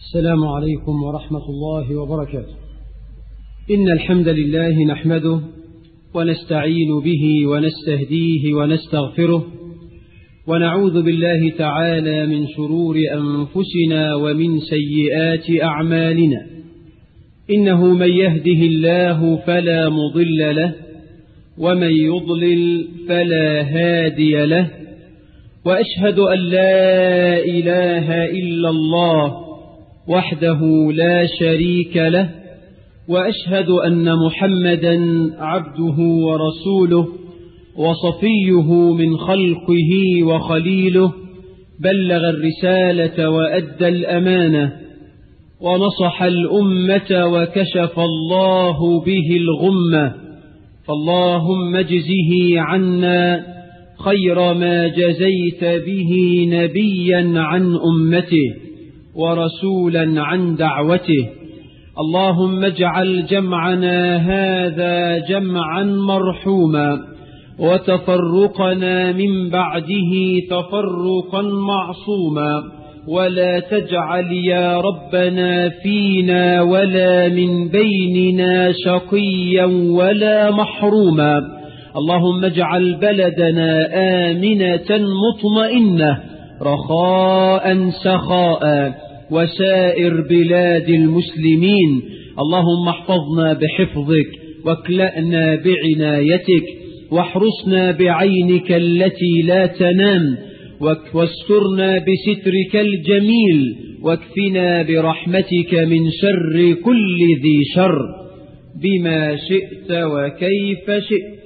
السلام عليكم ورحمة الله وبركاته إن الحمد لله نحمده ونستعين به ونستهديه ونستغفره ونعوذ بالله تعالى من شرور أنفسنا ومن سيئات أعمالنا إنه من يهده الله فلا مضل له ومن يضلل فلا هادي له وأشهد أن لا إله إلا الله وحده لا شريك له وأشهد أن محمدا عبده ورسوله وصفيه من خلقه وخليله بلغ الرسالة وأدى الأمانة ونصح الأمة وكشف الله به الغمة فاللهم اجزه عنا خير ما جزيت به نبيا عن أمته ورسولا عن دعوته اللهم اجعل جمعنا هذا جمعا مرحوما وتفرقنا من بعده تفرقا معصوما ولا تجعل يا ربنا فينا ولا من بيننا شقيا ولا محروما اللهم اجعل بلدنا آمنة مطمئنة رخاء سخاء وسائر بلاد المسلمين اللهم احفظنا بحفظك واكلأنا بعنايتك واحرسنا بعينك التي لا تنام واسترنا بسترك الجميل واكفنا برحمتك من شر كل ذي شر بما شئت وكيف شئت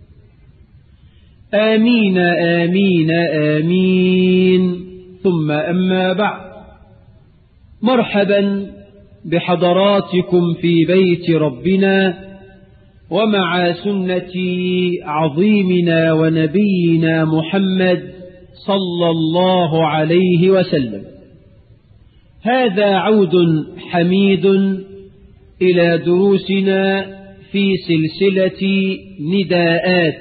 آمين آمين آمين ثم أما بعد مرحبا بحضراتكم في بيت ربنا ومع سنة عظيمنا ونبينا محمد صلى الله عليه وسلم هذا عود حميد إلى دروسنا في سلسلة نداءات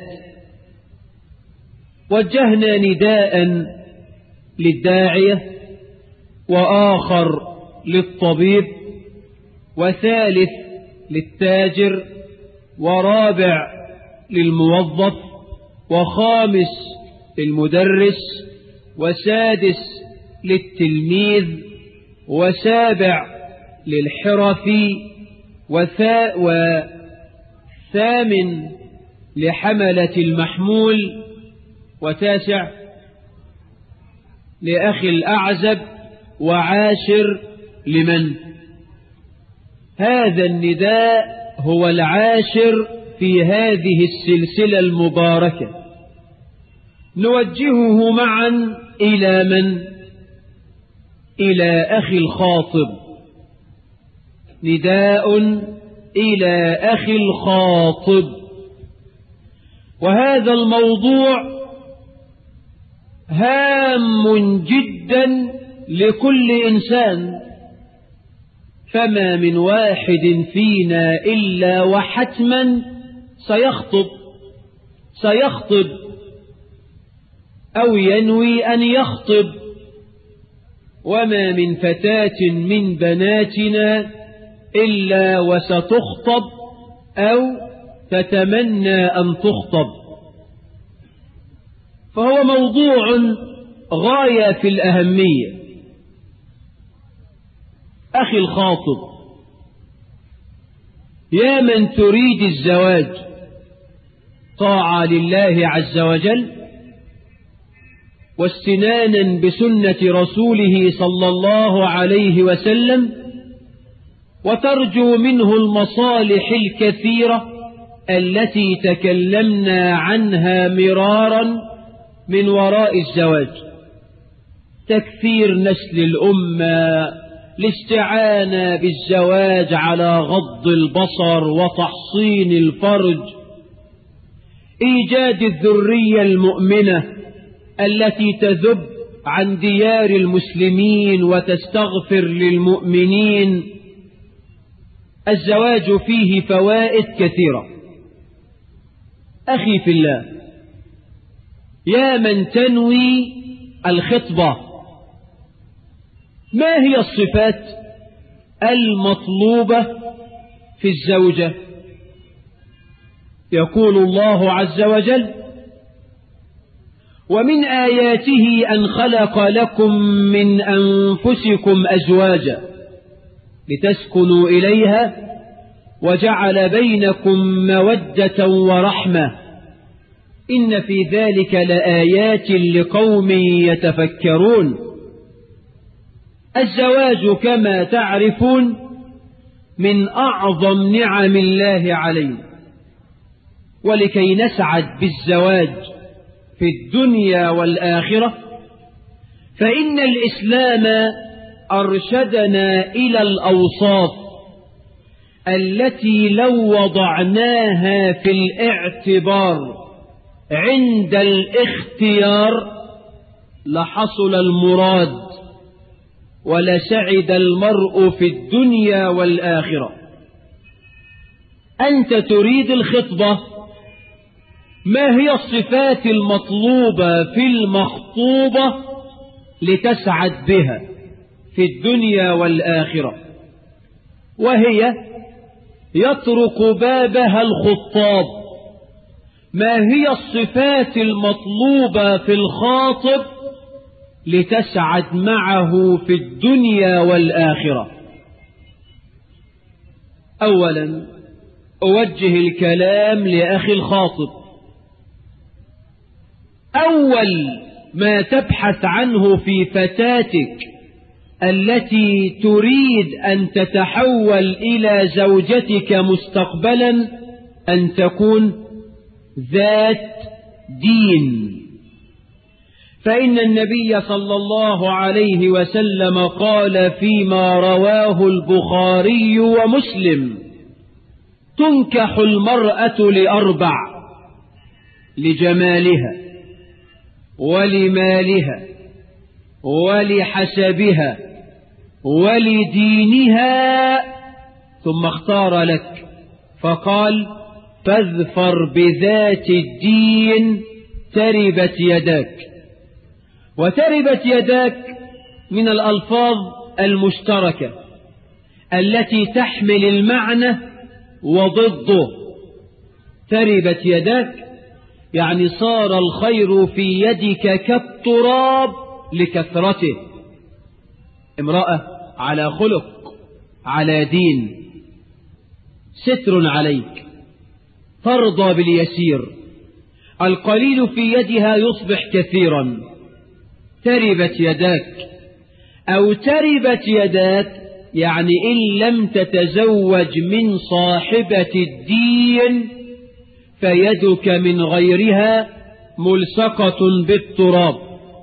وجهنا نداء للداعية وآخر للطبيب وثالث للتاجر ورابع للموظف وخامس للمدرس وسادس للتلميذ وسابع للحرفي وثا وثامن لحملة المحمول وتاسع لأخي الأعزب وعاشر لمن هذا النداء هو العاشر في هذه السلسلة المباركة نوجهه معا إلى من إلى أخي الخاطب نداء إلى أخي الخاطب وهذا الموضوع هام جدا لكل إنسان فما من واحد فينا إلا وحتما سيخطب سيخطب أو ينوي أن يخطب وما من فتاة من بناتنا إلا وستخطب أو تتمنى أن تخطب فهو موضوع غاية في الأهمية أخي الخاطب يا من تريد الزواج طاعة لله عز وجل واستنانا بسنة رسوله صلى الله عليه وسلم وترجو منه المصالح الكثيرة التي تكلمنا عنها مرارا من وراء الزواج تكثير نسل الأمة الاستعانة بالزواج على غض البصر وتحصين الفرج إيجاد الذرية المؤمنة التي تذب عن ديار المسلمين وتستغفر للمؤمنين الزواج فيه فوائد كثيرة أخي في الله يا من تنوي الخطبة ما هي الصفات المطلوبة في الزوجة يقول الله عز وجل ومن آياته أن خلق لكم من أنفسكم أزواجا لتسكنوا إليها وجعل بينكم مودة ورحمة إن في ذلك لآيات لقوم يتفكرون الزواج كما تعرفون من أعظم نعم الله علينا ولكي نسعد بالزواج في الدنيا والآخرة فإن الإسلام أرشدنا إلى الأوصاف التي لو وضعناها في الاعتبار عند الاختيار لحصل المراد ولسعد المرء في الدنيا والآخرة أنت تريد الخطبة ما هي الصفات المطلوبة في المخطوبة لتسعد بها في الدنيا والآخرة وهي يطرق بابها الخطاب ما هي الصفات المطلوبة في الخاطب لتسعد معه في الدنيا والآخرة أولا أوجه الكلام لأخي الخاطب أول ما تبحث عنه في فتاتك التي تريد أن تتحول إلى زوجتك مستقبلا أن تكون ذات دين فإن النبي صلى الله عليه وسلم قال فيما رواه البخاري ومسلم تنكح المرأة لأربع لجمالها ولمالها ولحسبها ولدينها ثم اختار لك فقال فاذفر بذات الدين تربت يداك وتربت يداك من الألفاظ المشتركة التي تحمل المعنى وضده تربت يداك يعني صار الخير في يدك كالتراب لكثرته امرأة على خلق على دين ستر عليك ترضى باليسير القليل في يدها يصبح كثيرا تربت يداك أو تربت يداك يعني إن لم تتزوج من صاحبة الدين فيدك من غيرها ملصقة بالتراب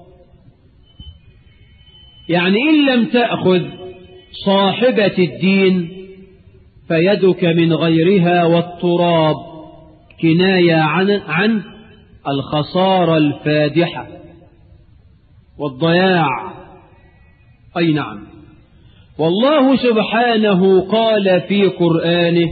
يعني إن لم تأخذ صاحبة الدين فيدك من غيرها والتراب كناية عن, عن الخسارة الفادحة والضياع أي نعم والله سبحانه قال في قرآنه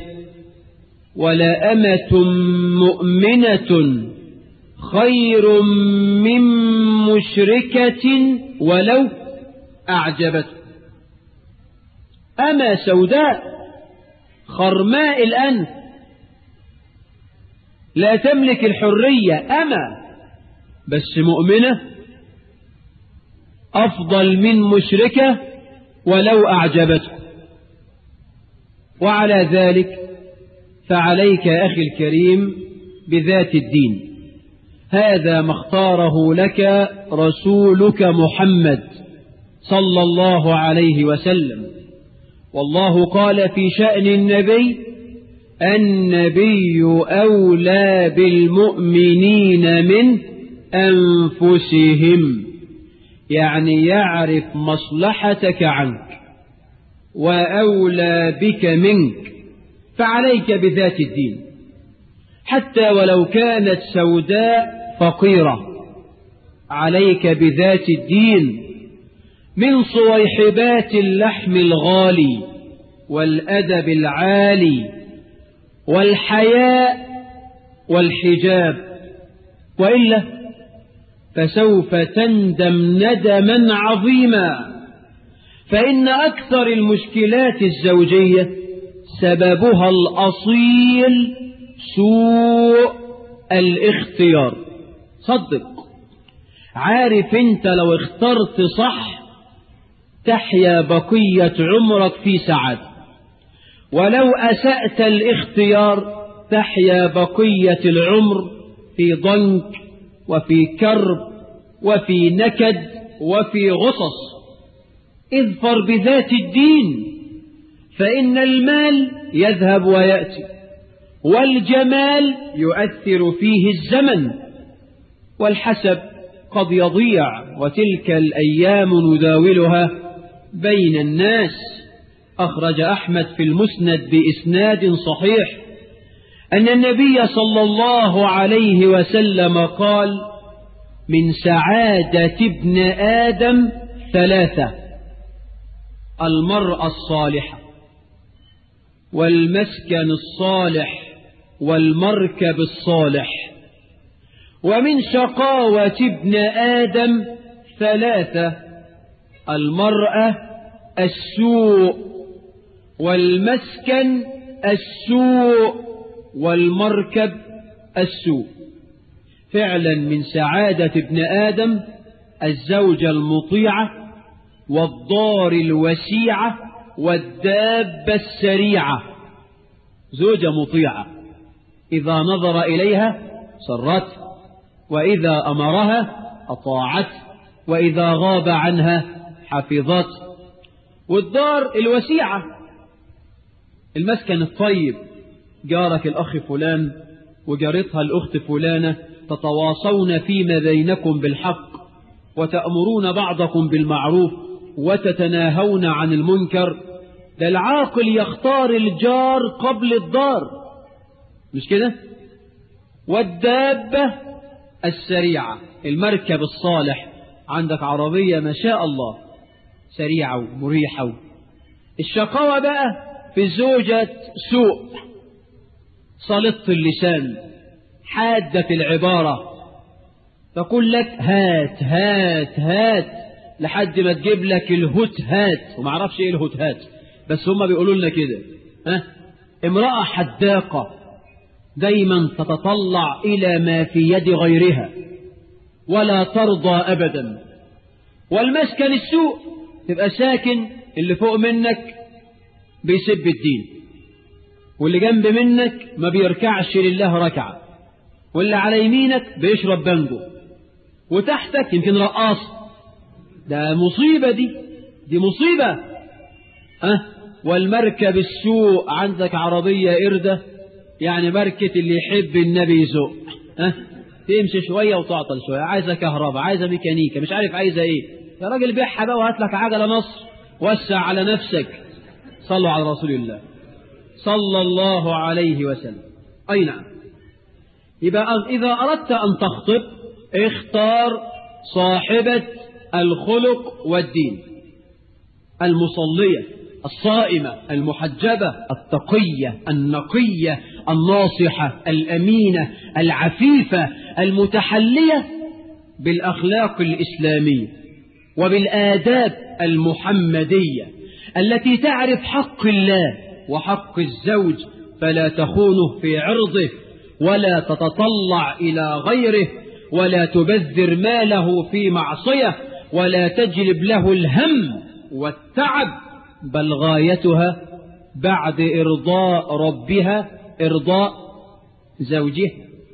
ولأمة مؤمنة خير من مشركة ولو أعجبته أما سوداء خرماء الأنف لا تملك الحرية أما بس مؤمنة أفضل من مشركة ولو أعجبته وعلى ذلك فعليك أخي الكريم بذات الدين هذا ما اختاره لك رسولك محمد صلى الله عليه وسلم والله قال في شأن النبي النبي أولى بالمؤمنين من أنفسهم يعني يعرف مصلحتك عنك وأولى بك منك فعليك بذات الدين حتى ولو كانت سوداء فقيرة عليك بذات الدين من صويحبات اللحم الغالي والأدب العالي والحياء والحجاب وإلا فسوف تندم ندما عظيما فإن أكثر المشكلات الزوجية سببها الأصيل سوء الاختيار صدق عارف انت لو اخترت صح تحيا بقية عمرك في سعادة ولو أسأت الاختيار تحيا بقية العمر في ضنك وفي كرب وفي نكد وفي غصص اظفر بذات الدين فإن المال يذهب ويأتي والجمال يؤثر فيه الزمن والحسب قد يضيع وتلك الأيام نداولها بين الناس أخرج أحمد في المسند بإسناد صحيح أن النبي صلى الله عليه وسلم قال من سعادة ابن آدم ثلاثة المرأة الصالحة والمسكن الصالح والمركب الصالح ومن شقاوة ابن آدم ثلاثة المرأة السوء والمسكن السوء والمركب السوء فعلا من سعادة ابن آدم الزوجة المطيعة والدار الوسيعة والدابة السريعة زوجة مطيعة إذا نظر إليها سرت وإذا أمرها أطاعت وإذا غاب عنها حفظت والدار الوسيعة المسكن الطيب جارك الأخ فلان وجارتها الأخت فلانة تتواصون فيما بينكم بالحق وتأمرون بعضكم بالمعروف وتتناهون عن المنكر ده العاقل يختار الجار قبل الدار مش كده والدابة السريعة المركب الصالح عندك عربية ما شاء الله سريعة ومريحة الشقاوة بقى في زوجة سوء صلت اللسان حادة العبارة تقول لك هات هات هات لحد ما تجيب لك الهوت هات وما اعرفش ايه الهوت هات بس هما بيقولوا لنا كده ها امرأة حداقة دايما تتطلع إلى ما في يد غيرها ولا ترضى أبدا والمسكن السوء تبقى ساكن اللي فوق منك بيسب الدين واللي جنب منك ما بيركعش لله ركعة واللي على يمينك بيشرب بانجو وتحتك يمكن رقاص ده مصيبة دي دي مصيبة أه والمركب السوء عندك عربية إردة يعني مركة اللي يحب النبي يزق أه تمشي شوية وتعطل شوية عايزة كهرباء عايزة ميكانيكا مش عارف عايزة ايه يا راجل بيعها بقى وهات لك عجلة نصر وسع على نفسك صلوا على رسول الله صلى الله عليه وسلم أي نعم يبقى إذا أردت أن تخطب اختار صاحبة الخلق والدين المصلية الصائمة المحجبة التقية النقية الناصحة الأمينة العفيفة المتحلية بالأخلاق الإسلامية وبالآداب المحمدية التي تعرف حق الله وحق الزوج فلا تخونه في عرضه ولا تتطلع إلى غيره ولا تبذر ماله في معصية ولا تجلب له الهم والتعب بل غايتها بعد إرضاء ربها إرضاء زوجها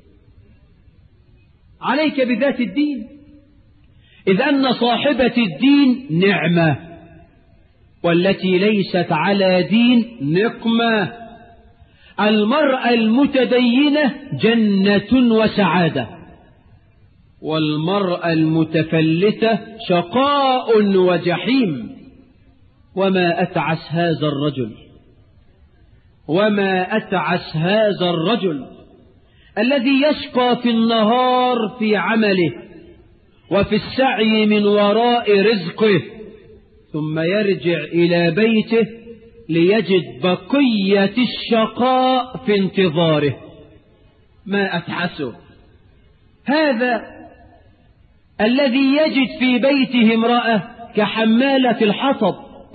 عليك بذات الدين إذ أن صاحبة الدين نعمة والتي ليست على دين نقمة المرأة المتدينة جنة وسعادة والمرأة المتفلتة شقاء وجحيم وما أتعس هذا الرجل وما أتعس هذا الرجل الذي يشقى في النهار في عمله وفي السعي من وراء رزقه ثم يرجع إلى بيته ليجد بقية الشقاء في انتظاره ما أتعسه هذا الذي يجد في بيته امرأة كحمالة الحطب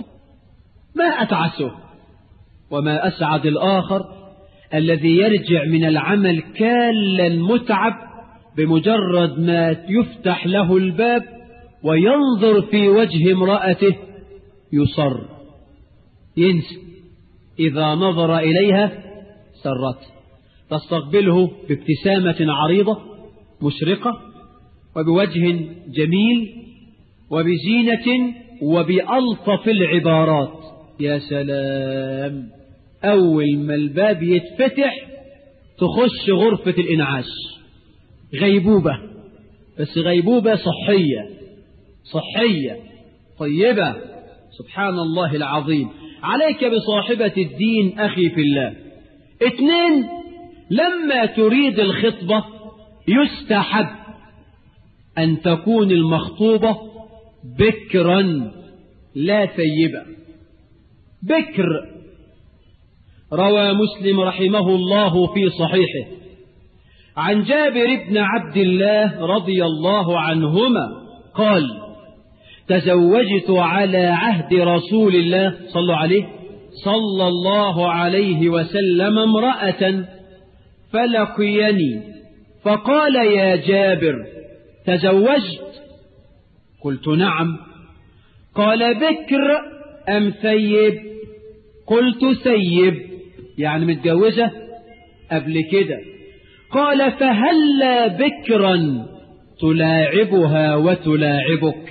ما أتعسه وما أسعد الآخر الذي يرجع من العمل كالا متعب بمجرد ما يفتح له الباب وينظر في وجه امرأته يصر ينسى إذا نظر إليها سرت تستقبله بابتسامة عريضة مشرقة وبوجه جميل وبزينة وبألطف العبارات يا سلام أول ما الباب يتفتح تخش غرفة الإنعاش غيبوبة بس غيبوبة صحية صحية طيبة سبحان الله العظيم عليك بصاحبة الدين أخي في الله اثنين لما تريد الخطبة يستحب أن تكون المخطوبة بكرا لا ثيبا بكر روى مسلم رحمه الله في صحيحه عن جابر بن عبد الله رضي الله عنهما قال تزوجت على عهد رسول الله صلى عليه صلى الله عليه وسلم امرأة فلقيني فقال يا جابر تزوجت قلت نعم قال بكر أم ثيب قلت ثيب يعني متجوزة قبل كده قال فهلا بكرا تلاعبها وتلاعبك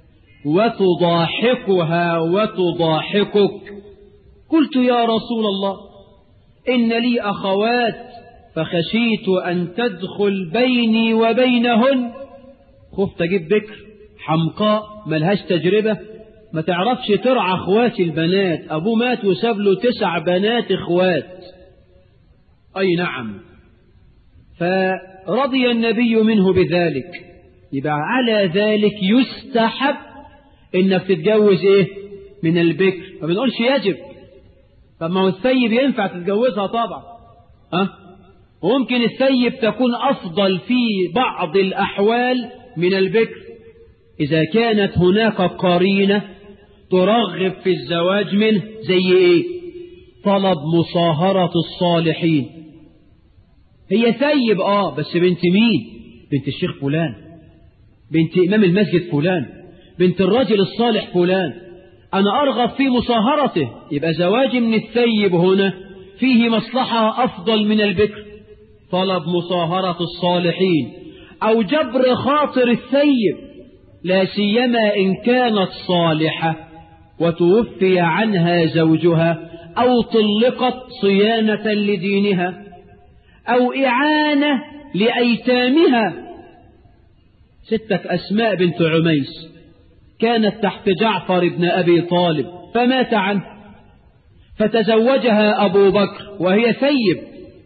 وتضاحكها وتضاحكك قلت يا رسول الله إن لي أخوات فخشيت أن تدخل بيني وبينهن خفت أجيب بكر حمقاء ملهاش تجربة ما تعرفش ترعى اخوات البنات أبوه مات وساب له تسع بنات اخوات أي نعم فرضي النبي منه بذلك يبقى على ذلك يستحب انك تتجوز ايه من البكر ما بنقولش يجب طب ما هو الثيب ينفع تتجوزها طبعا ها أه؟ وممكن الثيب تكون افضل في بعض الاحوال من البكر اذا كانت هناك قرينه ترغب في الزواج منه زي ايه طلب مصاهره الصالحين هي ثيب اه بس بنت مين بنت الشيخ فلان بنت امام المسجد فلان بنت الرجل الصالح فلان أنا أرغب في مصاهرته يبقى زواجي من الثيب هنا فيه مصلحة أفضل من البكر طلب مصاهرة الصالحين أو جبر خاطر الثيب لا سيما إن كانت صالحة وتوفي عنها زوجها أو طلقت صيانة لدينها أو إعانة لأيتامها ستة أسماء بنت عميس كانت تحت جعفر بن أبي طالب فمات عنه فتزوجها أبو بكر وهي ثيب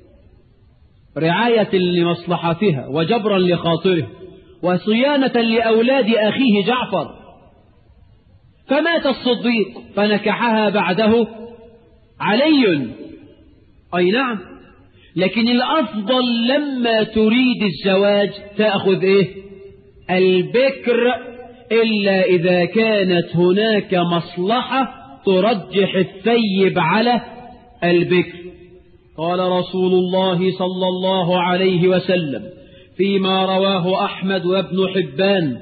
رعاية لمصلحتها وجبرا لخاطره وصيانة لأولاد أخيه جعفر فمات الصديق فنكحها بعده علي أي نعم لكن الأفضل لما تريد الزواج تأخذ إيه البكر إلا إذا كانت هناك مصلحة ترجح الثيب على البكر قال رسول الله صلى الله عليه وسلم فيما رواه أحمد وابن حبان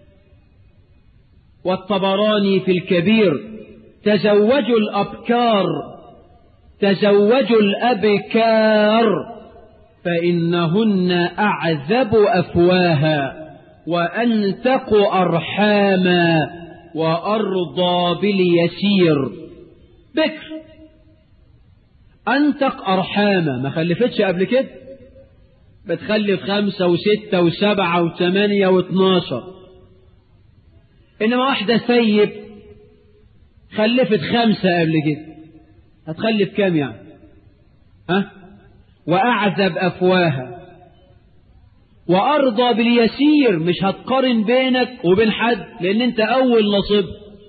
والطبراني في الكبير تزوجوا الأبكار تزوجوا الأبكار فإنهن أعذب أفواها وأنتق أرحاما وأرضى باليسير بكر أنتق أرحاما ما خلفتش قبل كده بتخلف خمسة وستة وسبعة وثمانية واثناشر إنما واحدة سيب خلفت خمسة قبل كده هتخلف كام يعني ها وأعذب أفواها وأرضى باليسير مش هتقارن بينك وبين حد لأن أنت أول نصيب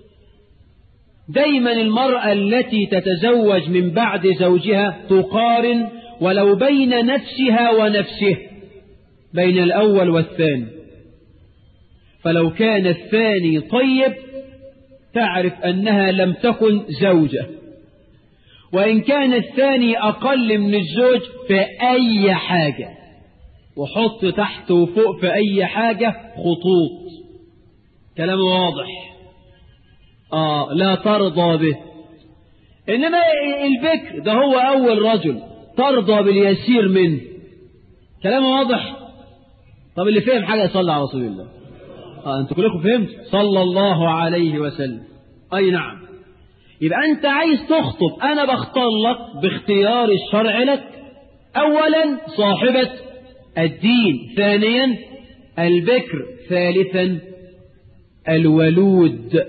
دايما المرأة التي تتزوج من بعد زوجها تقارن ولو بين نفسها ونفسه بين الأول والثاني فلو كان الثاني طيب تعرف أنها لم تكن زوجة وإن كان الثاني أقل من الزوج في أي حاجة وحط تحت وفوق في أي حاجة خطوط كلام واضح آه لا ترضى به إنما البكر ده هو أول رجل ترضى باليسير منه كلام واضح طب اللي فهم حاجة يصلي على رسول الله آه أنتوا كلكم فهمت صلى الله عليه وسلم أي نعم يبقى أنت عايز تخطب أنا بختار لك باختيار الشرع لك أولا صاحبة الدين ثانيا البكر ثالثا الولود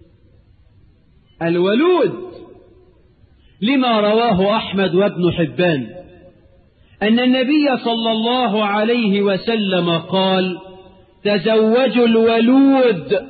الولود لما رواه أحمد وابن حبان أن النبي صلى الله عليه وسلم قال تزوجوا الولود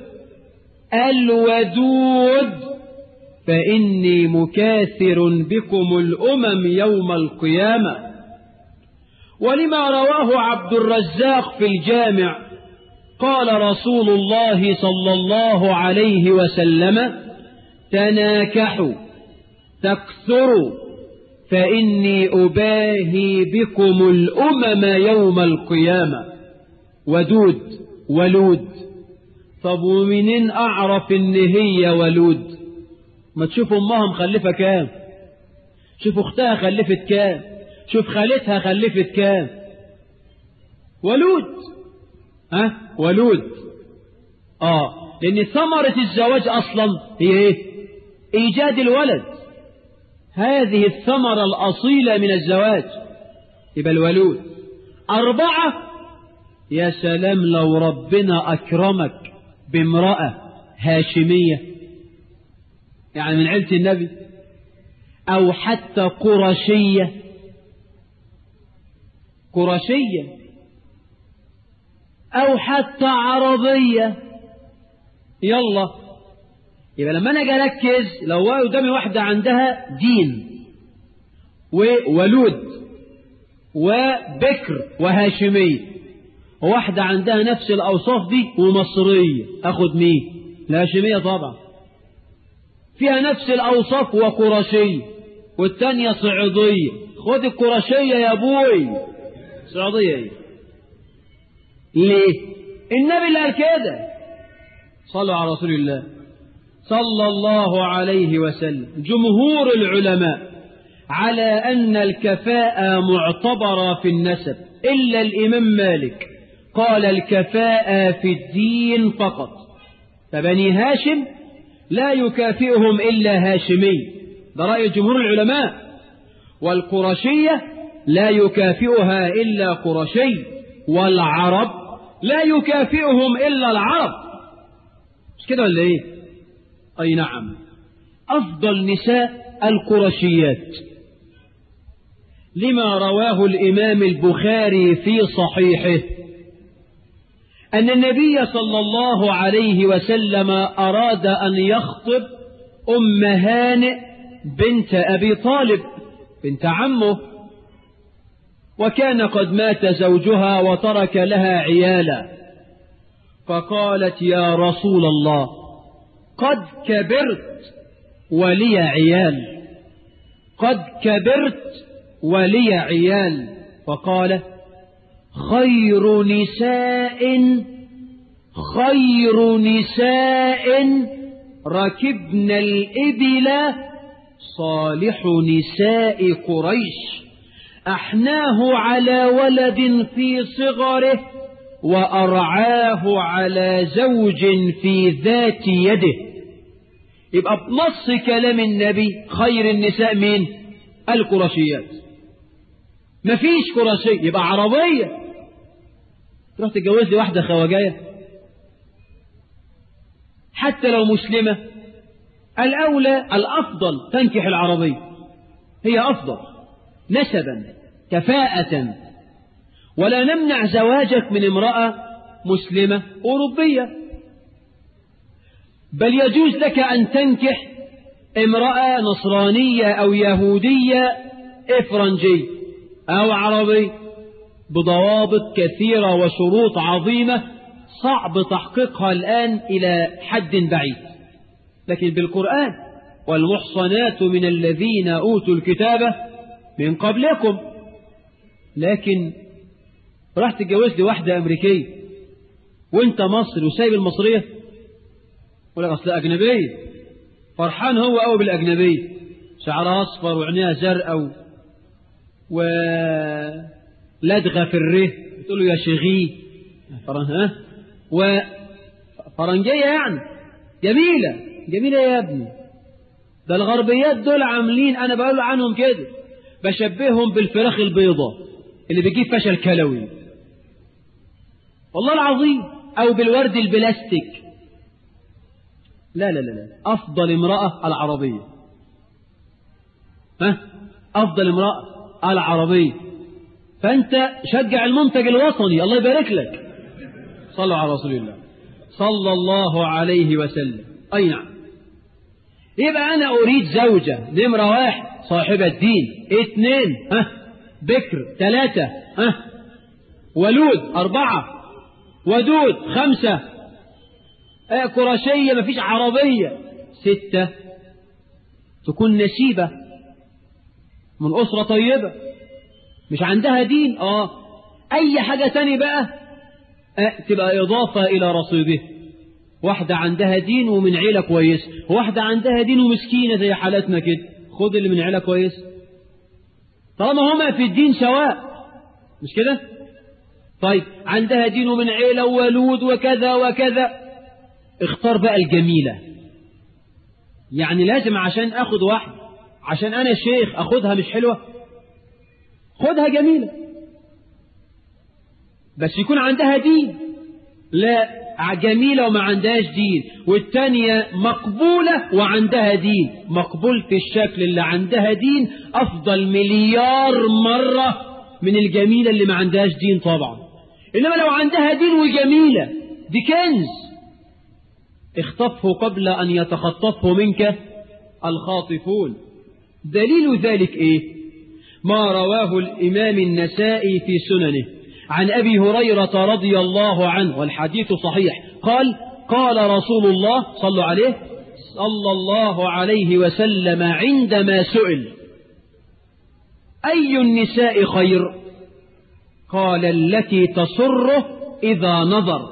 الودود فإني مكاثر بكم الأمم يوم القيامة ولما رواه عبد الرزاق في الجامع قال رسول الله صلى الله عليه وسلم تناكحوا تكثروا فإني أباهي بكم الأمم يوم القيامة ودود ولود طب ومنين أعرف إن هي ولود ما تشوف أمها مخلفة كام شوف أختها خلفت كام شوف خالتها خلفت كام ولود ها ولود اه لان ثمرة الزواج اصلا هي ايه ايجاد الولد هذه الثمرة الاصيلة من الزواج يبقى الولود اربعة يا سلام لو ربنا اكرمك بامرأة هاشمية يعني من عيلة النبي او حتى قرشية قرشية أو حتى عربية يلا يبقى لما أنا أجي أركز لو قدامي واحدة عندها دين وولود وبكر وهاشمية وواحدة عندها نفس الأوصاف دي ومصرية أخد مين الهاشمية طبعا فيها نفس الأوصاف وقرشية والتانية صعيدية خد القرشية يا أبوي صعيدية ايه ليه النبي اللي قال كده صلوا على رسول الله صلى الله عليه وسلم جمهور العلماء على أن الكفاءة معتبرة في النسب إلا الإمام مالك قال الكفاءة في الدين فقط فبني هاشم لا يكافئهم إلا هاشمي ده رأي جمهور العلماء والقرشية لا يكافئها إلا قرشي والعرب لا يكافئهم إلا العرب مش كده ولا إيه أي نعم أفضل نساء القرشيات لما رواه الإمام البخاري في صحيحه أن النبي صلى الله عليه وسلم أراد أن يخطب أم هانئ بنت أبي طالب بنت عمه وكان قد مات زوجها وترك لها عيالا فقالت يا رسول الله قد كبرت ولي عيال قد كبرت ولي عيال فقال خير نساء خير نساء ركبن الإبل صالح نساء قريش أحناه على ولد في صغره وأرعاه على زوج في ذات يده يبقى بنص كلام النبي خير النساء مين القرشيات مفيش قرشية يبقى عربية تروح تتجوز لي واحدة خواجاية حتى لو مسلمة الأولى الأفضل تنكح العربية هي أفضل نسبا كفاءة ولا نمنع زواجك من امرأة مسلمة أوروبية بل يجوز لك أن تنكح امرأة نصرانية أو يهودية إفرنجية أو عربي بضوابط كثيرة وشروط عظيمة صعب تحقيقها الآن إلى حد بعيد لكن بالقرآن والمحصنات من الذين أوتوا الكتاب من قبلكم لكن راح تتجوز لي واحدة أمريكية وانت مصري وسايب المصرية ولا أصل أجنبية فرحان هو قوي بالأجنبية شعرها أصفر وعينيها زرقاء ولدغة في الره تقول له يا شغي ها وفرنجية يعني جميلة جميلة يا ابني ده الغربيات دول عاملين أنا بقول عنهم كده بشبههم بالفراخ البيضة اللي بيجيب فشل كلوي والله العظيم أو بالورد البلاستيك لا لا لا لا أفضل امرأة العربية ها أفضل امرأة العربية فأنت شجع المنتج الوطني الله يبارك لك صلوا على رسول الله صلى الله عليه وسلم أي نعم يبقى أنا أريد زوجة نمرة واحد صاحبة دين اثنين ها بكر ثلاثة ها ولود أربعة ودود خمسة آه قرشية مفيش عربية ستة تكون نسيبة من أسرة طيبة مش عندها دين آه أي حاجة تاني بقى آه تبقى إضافة إلى رصيده واحدة عندها دين ومن عيلة كويس واحدة عندها دين ومسكينة زي حالتنا كده خد اللي من عيلة كويس طالما هما في الدين سواء مش كده طيب عندها دين ومن عيلة وولود وكذا وكذا اختار بقى الجميلة يعني لازم عشان اخد واحد عشان انا شيخ اخدها مش حلوة خدها جميلة بس يكون عندها دين لا جميلة وما عندهاش دين والتانية مقبولة وعندها دين مقبولة الشكل اللي عندها دين أفضل مليار مرة من الجميلة اللي ما عندهاش دين طبعا إنما لو عندها دين وجميلة دي كنز اخطفه قبل أن يتخطفه منك الخاطفون دليل ذلك إيه ما رواه الإمام النسائي في سننه عن أبي هريرة رضي الله عنه والحديث صحيح قال قال رسول الله صلى عليه صلى الله عليه وسلم عندما سئل أي النساء خير قال التي تسره إذا نظر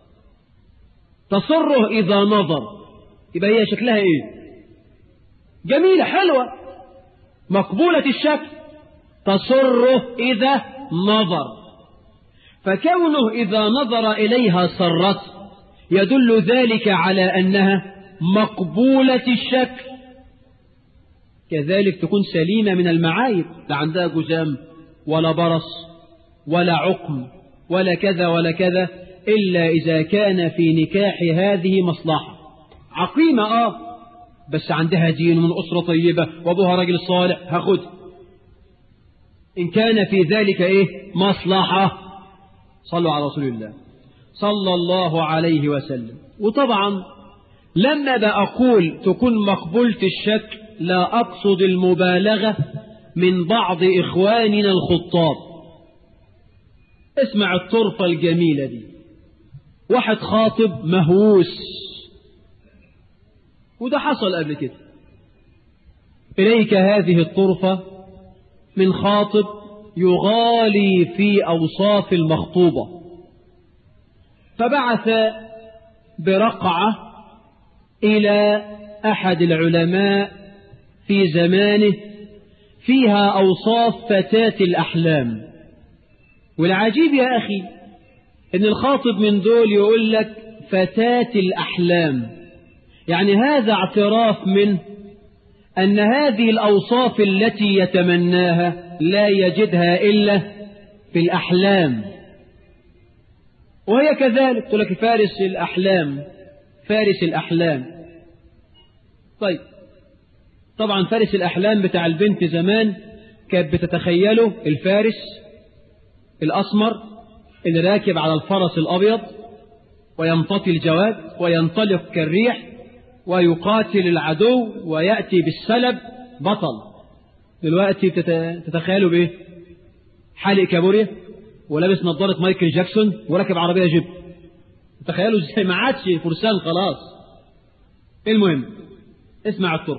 تسره إذا نظر يبقى هي شكلها إيه جميلة حلوة مقبولة الشكل تسره إذا نظر فكونه إذا نظر إليها سرت يدل ذلك على أنها مقبولة الشكل كذلك تكون سليمة من المعايب لا عندها جزام ولا برص ولا عقم ولا كذا ولا كذا إلا إذا كان في نكاح هذه مصلحة عقيمة آه بس عندها دين من أسرة طيبة وأبوها راجل صالح هاخد إن كان في ذلك إيه مصلحة صلوا على رسول الله صلى الله عليه وسلم وطبعا لما بأقول تكون مقبولة الشكل لا أقصد المبالغة من بعض إخواننا الخطاب اسمع الطرفة الجميلة دي واحد خاطب مهووس وده حصل قبل كده إليك هذه الطرفة من خاطب يغالي في أوصاف المخطوبة فبعث برقعة إلى أحد العلماء في زمانه فيها أوصاف فتاة الأحلام والعجيب يا أخي إن الخاطب من دول يقول لك فتاة الأحلام يعني هذا اعتراف منه أن هذه الأوصاف التي يتمناها لا يجدها إلا في الأحلام وهي كذلك تقول لك فارس الأحلام فارس الأحلام طيب طبعا فارس الأحلام بتاع البنت زمان كانت بتتخيله الفارس الأسمر اللي راكب على الفرس الأبيض ويمتطي الجواد وينطلق كالريح ويقاتل العدو ويأتي بالسلب بطل دلوقتي تتخيلوا بإيه حالق كابوريا ولابس نظارة مايكل جاكسون وراكب عربية جيب تخيلوا ازاي ما عادش فرسان خلاص المهم اسمع الطرق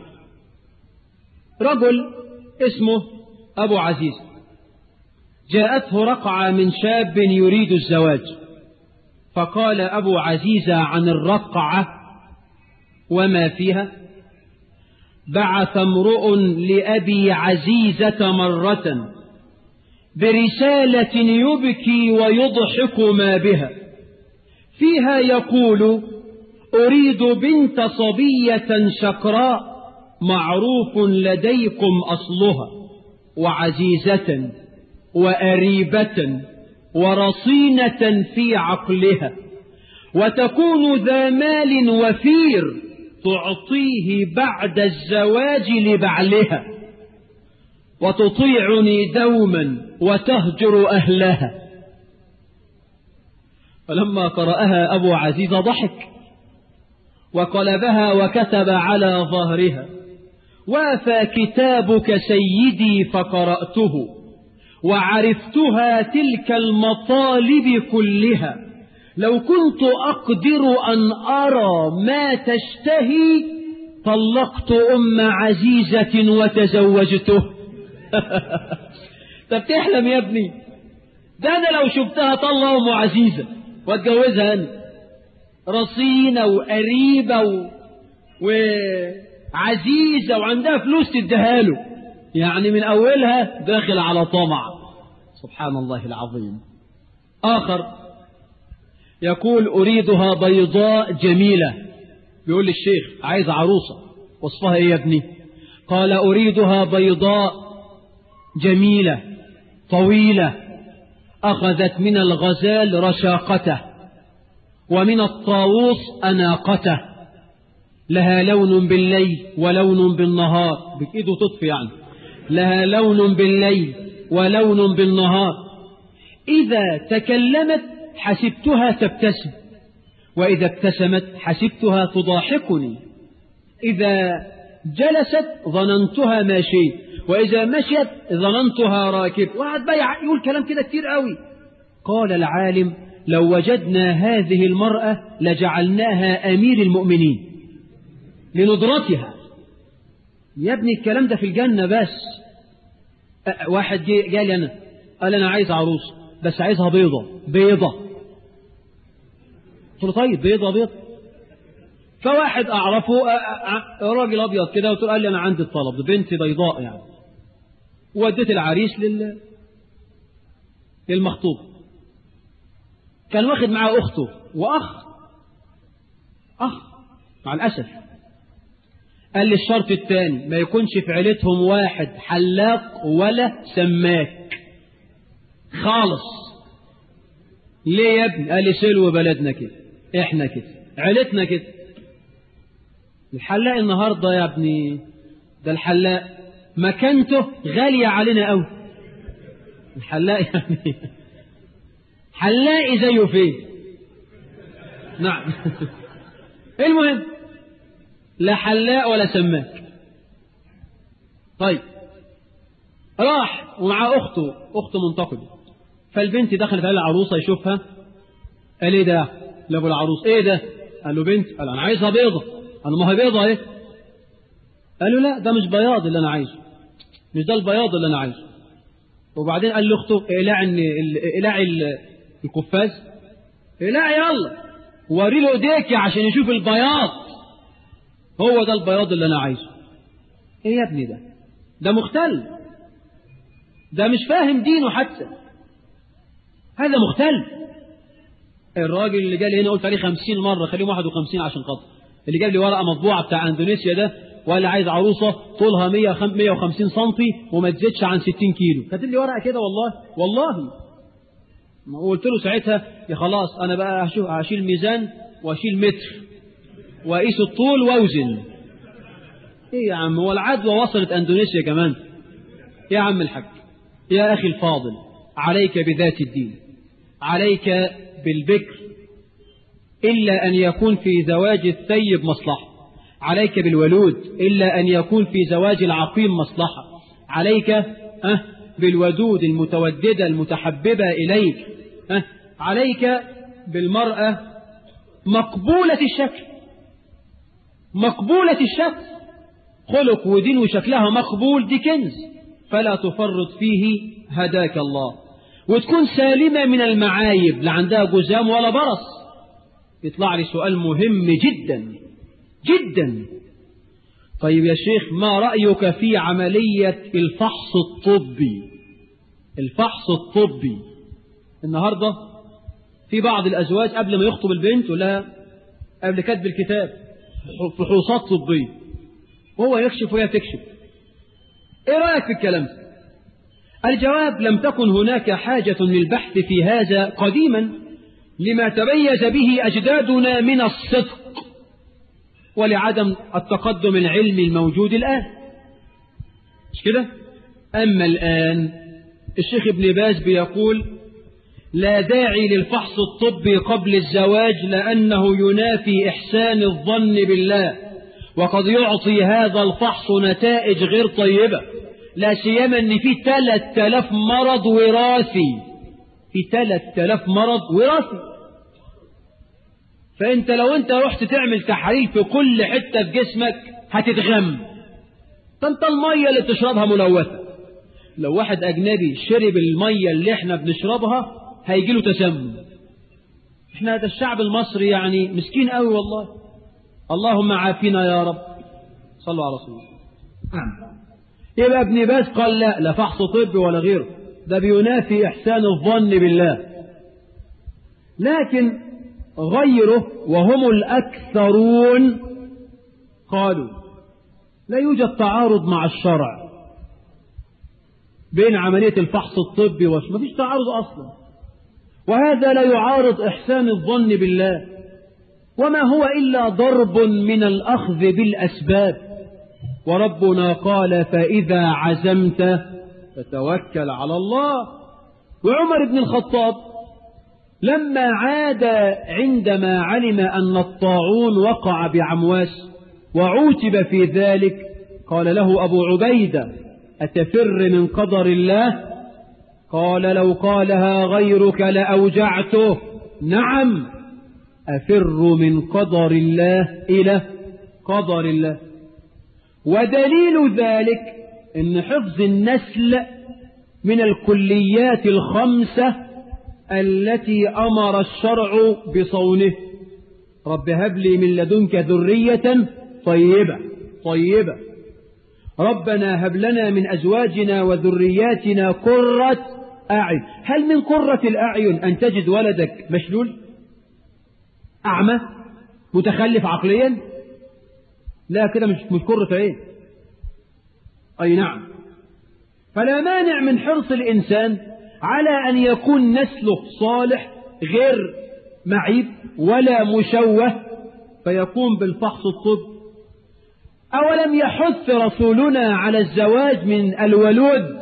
رجل اسمه أبو عزيز جاءته رقعة من شاب يريد الزواج فقال أبو عزيزة عن الرقعة وما فيها بعث امرؤ لأبي عزيزة مرة برسالة يبكي ويضحك ما بها فيها يقول أريد بنت صبية شكراء معروف لديكم أصلها وعزيزة وأريبة ورصينة في عقلها وتكون ذا مال وفير تعطيه بعد الزواج لبعلها وتطيعني دوما وتهجر أهلها فلما قرأها أبو عزيز ضحك وقلبها وكتب على ظهرها وافى كتابك سيدي فقرأته وعرفتها تلك المطالب كلها لو كنت أقدر أن أرى ما تشتهي طلقت أم عزيزة وتزوجته طب تحلم يا ابني ده أنا لو شفتها طلق أم عزيزة واتجوزها أنا رصينة وقريبة و... وعزيزة وعندها فلوس تديها له يعني من أولها داخل على طمع سبحان الله العظيم آخر يقول أريدها بيضاء جميلة بيقول للشيخ عايز عروسة وصفها إيه يا ابني قال أريدها بيضاء جميلة طويلة أخذت من الغزال رشاقته ومن الطاووس أناقته لها لون بالليل ولون بالنهار بإيده تطفي يعني لها لون بالليل ولون بالنهار إذا تكلمت حسبتها تبتسم وإذا ابتسمت حسبتها تضاحكني إذا جلست ظننتها ماشية وإذا مشيت ظننتها راكب وقعد بقى يقول كلام كده كتير قوي قال العالم لو وجدنا هذه المرأة لجعلناها أمير المؤمنين لندرتها يا ابني الكلام ده في الجنة بس واحد جاء لي أنا قال أنا عايز عروس بس عايزها بيضة بيضة قلت له طيب بيضة بيضة فواحد أعرفه راجل أبيض كده وتقول قال لي أنا عندي الطلب بنت بيضاء يعني وديت العريس لل للمخطوب كان واخد معاه أخته وأخ أخ مع الأسف قال لي الشرط الثاني ما يكونش في عيلتهم واحد حلاق ولا سماك خالص ليه يا ابني قال لي سلو بلدنا كده احنا كده عيلتنا كده الحلاق النهارده يا ابني ده الحلاق مكانته غالية علينا قوي الحلاق يعني حلاقي زيه فين نعم المهم لا حلاق ولا سماك طيب راح ومعاه أخته أخته منتقبة فالبنت دخلت على العروسة يشوفها قال ايه ده لابو العروس ايه ده قال له بنت قال انا عايزها بيضة قال له ما هي بيضة ايه قال له لا ده مش بياض اللي انا عايزه مش ده البياض اللي انا عايزه وبعدين قال لاخته اقلع اقلع القفاز اقلع يلا وري له ايديك عشان يشوف البياض هو ده البياض اللي انا عايزه ايه يا ابني ده ده مختل ده مش فاهم دينه حتى هذا مختل الراجل اللي جالي هنا قلت عليه خمسين مرة خليهم واحد وخمسين عشان خاطر اللي جاب لي ورقة مطبوعة بتاع اندونيسيا ده ولا عايز عروسة طولها 150 سنتي وما تزيدش عن 60 كيلو كاتب لي ورقة كده والله والله وقلت له ساعتها يا خلاص انا بقى هشوف هشيل ميزان واشيل متر واقيس الطول واوزن ايه يا عم هو العدوى وصلت اندونيسيا كمان يا عم الحاج يا اخي الفاضل عليك بذات الدين عليك بالبكر إلا أن يكون في زواج الثيب مصلحة عليك بالولود إلا أن يكون في زواج العقيم مصلحة عليك أه بالودود المتوددة المتحببة إليك أه عليك بالمرأة مقبولة الشكل مقبولة الشكل خلق ودين وشكلها مقبول دي كنز فلا تفرط فيه هداك الله وتكون سالمة من المعايب لا عندها جزام ولا برص يطلع لي سؤال مهم جدا جدا طيب يا شيخ ما رأيك في عملية الفحص الطبي الفحص الطبي النهاردة في بعض الأزواج قبل ما يخطب البنت يقول لها قبل كتب الكتاب فحوصات طبية وهو يكشف وهي تكشف ايه رأيك في الكلام الجواب لم تكن هناك حاجة للبحث في هذا قديما لما تميز به أجدادنا من الصدق ولعدم التقدم العلمي الموجود الآن مش كده أما الآن الشيخ ابن باز بيقول لا داعي للفحص الطبي قبل الزواج لأنه ينافي إحسان الظن بالله وقد يعطي هذا الفحص نتائج غير طيبة لا سيما ان في 3000 مرض وراثي في 3000 مرض وراثي فانت لو انت رحت تعمل تحاليل في كل حتة في جسمك هتتغم فانت المية اللي بتشربها ملوثة لو واحد اجنبي شرب المية اللي احنا بنشربها هيجي له تسمم احنا هذا الشعب المصري يعني مسكين قوي والله اللهم عافنا يا رب صلوا على رسول الله يبقى ابن باز قال لا لا فحص طبي ولا غيره ده بينافي إحسان الظن بالله لكن غيره وهم الأكثرون قالوا لا يوجد تعارض مع الشرع بين عملية الفحص الطبي وش ما فيش تعارض أصلا وهذا لا يعارض إحسان الظن بالله وما هو إلا ضرب من الأخذ بالأسباب وربنا قال فإذا عزمت فتوكل على الله وعمر بن الخطاب لما عاد عندما علم أن الطاعون وقع بعمواس وعوتب في ذلك قال له أبو عبيدة أتفر من قدر الله قال لو قالها غيرك لأوجعته نعم أفر من قدر الله إلى قدر الله ودليل ذلك ان حفظ النسل من الكليات الخمسة التي أمر الشرع بصونه رب هب لي من لدنك ذرية طيبة طيبة ربنا هب لنا من أزواجنا وذرياتنا قرة أعين هل من قرة الأعين أن تجد ولدك مشلول أعمى متخلف عقليا لا كده مش مش قرة عين أي نعم فلا مانع من حرص الإنسان على أن يكون نسله صالح غير معيب ولا مشوه فيقوم بالفحص الطب أولم يحث رسولنا على الزواج من الولود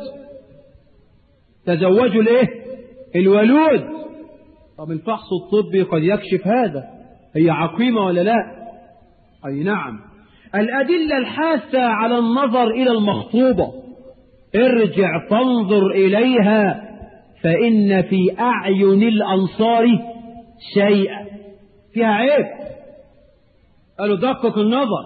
تزوجوا الايه الولود طب الفحص الطبي قد يكشف هذا هي عقيمة ولا لا أي نعم الأدلة الحاثة على النظر إلى المخطوبة ارجع فانظر إليها فإن في أعين الأنصار شيئا فيها عيب قالوا دقق النظر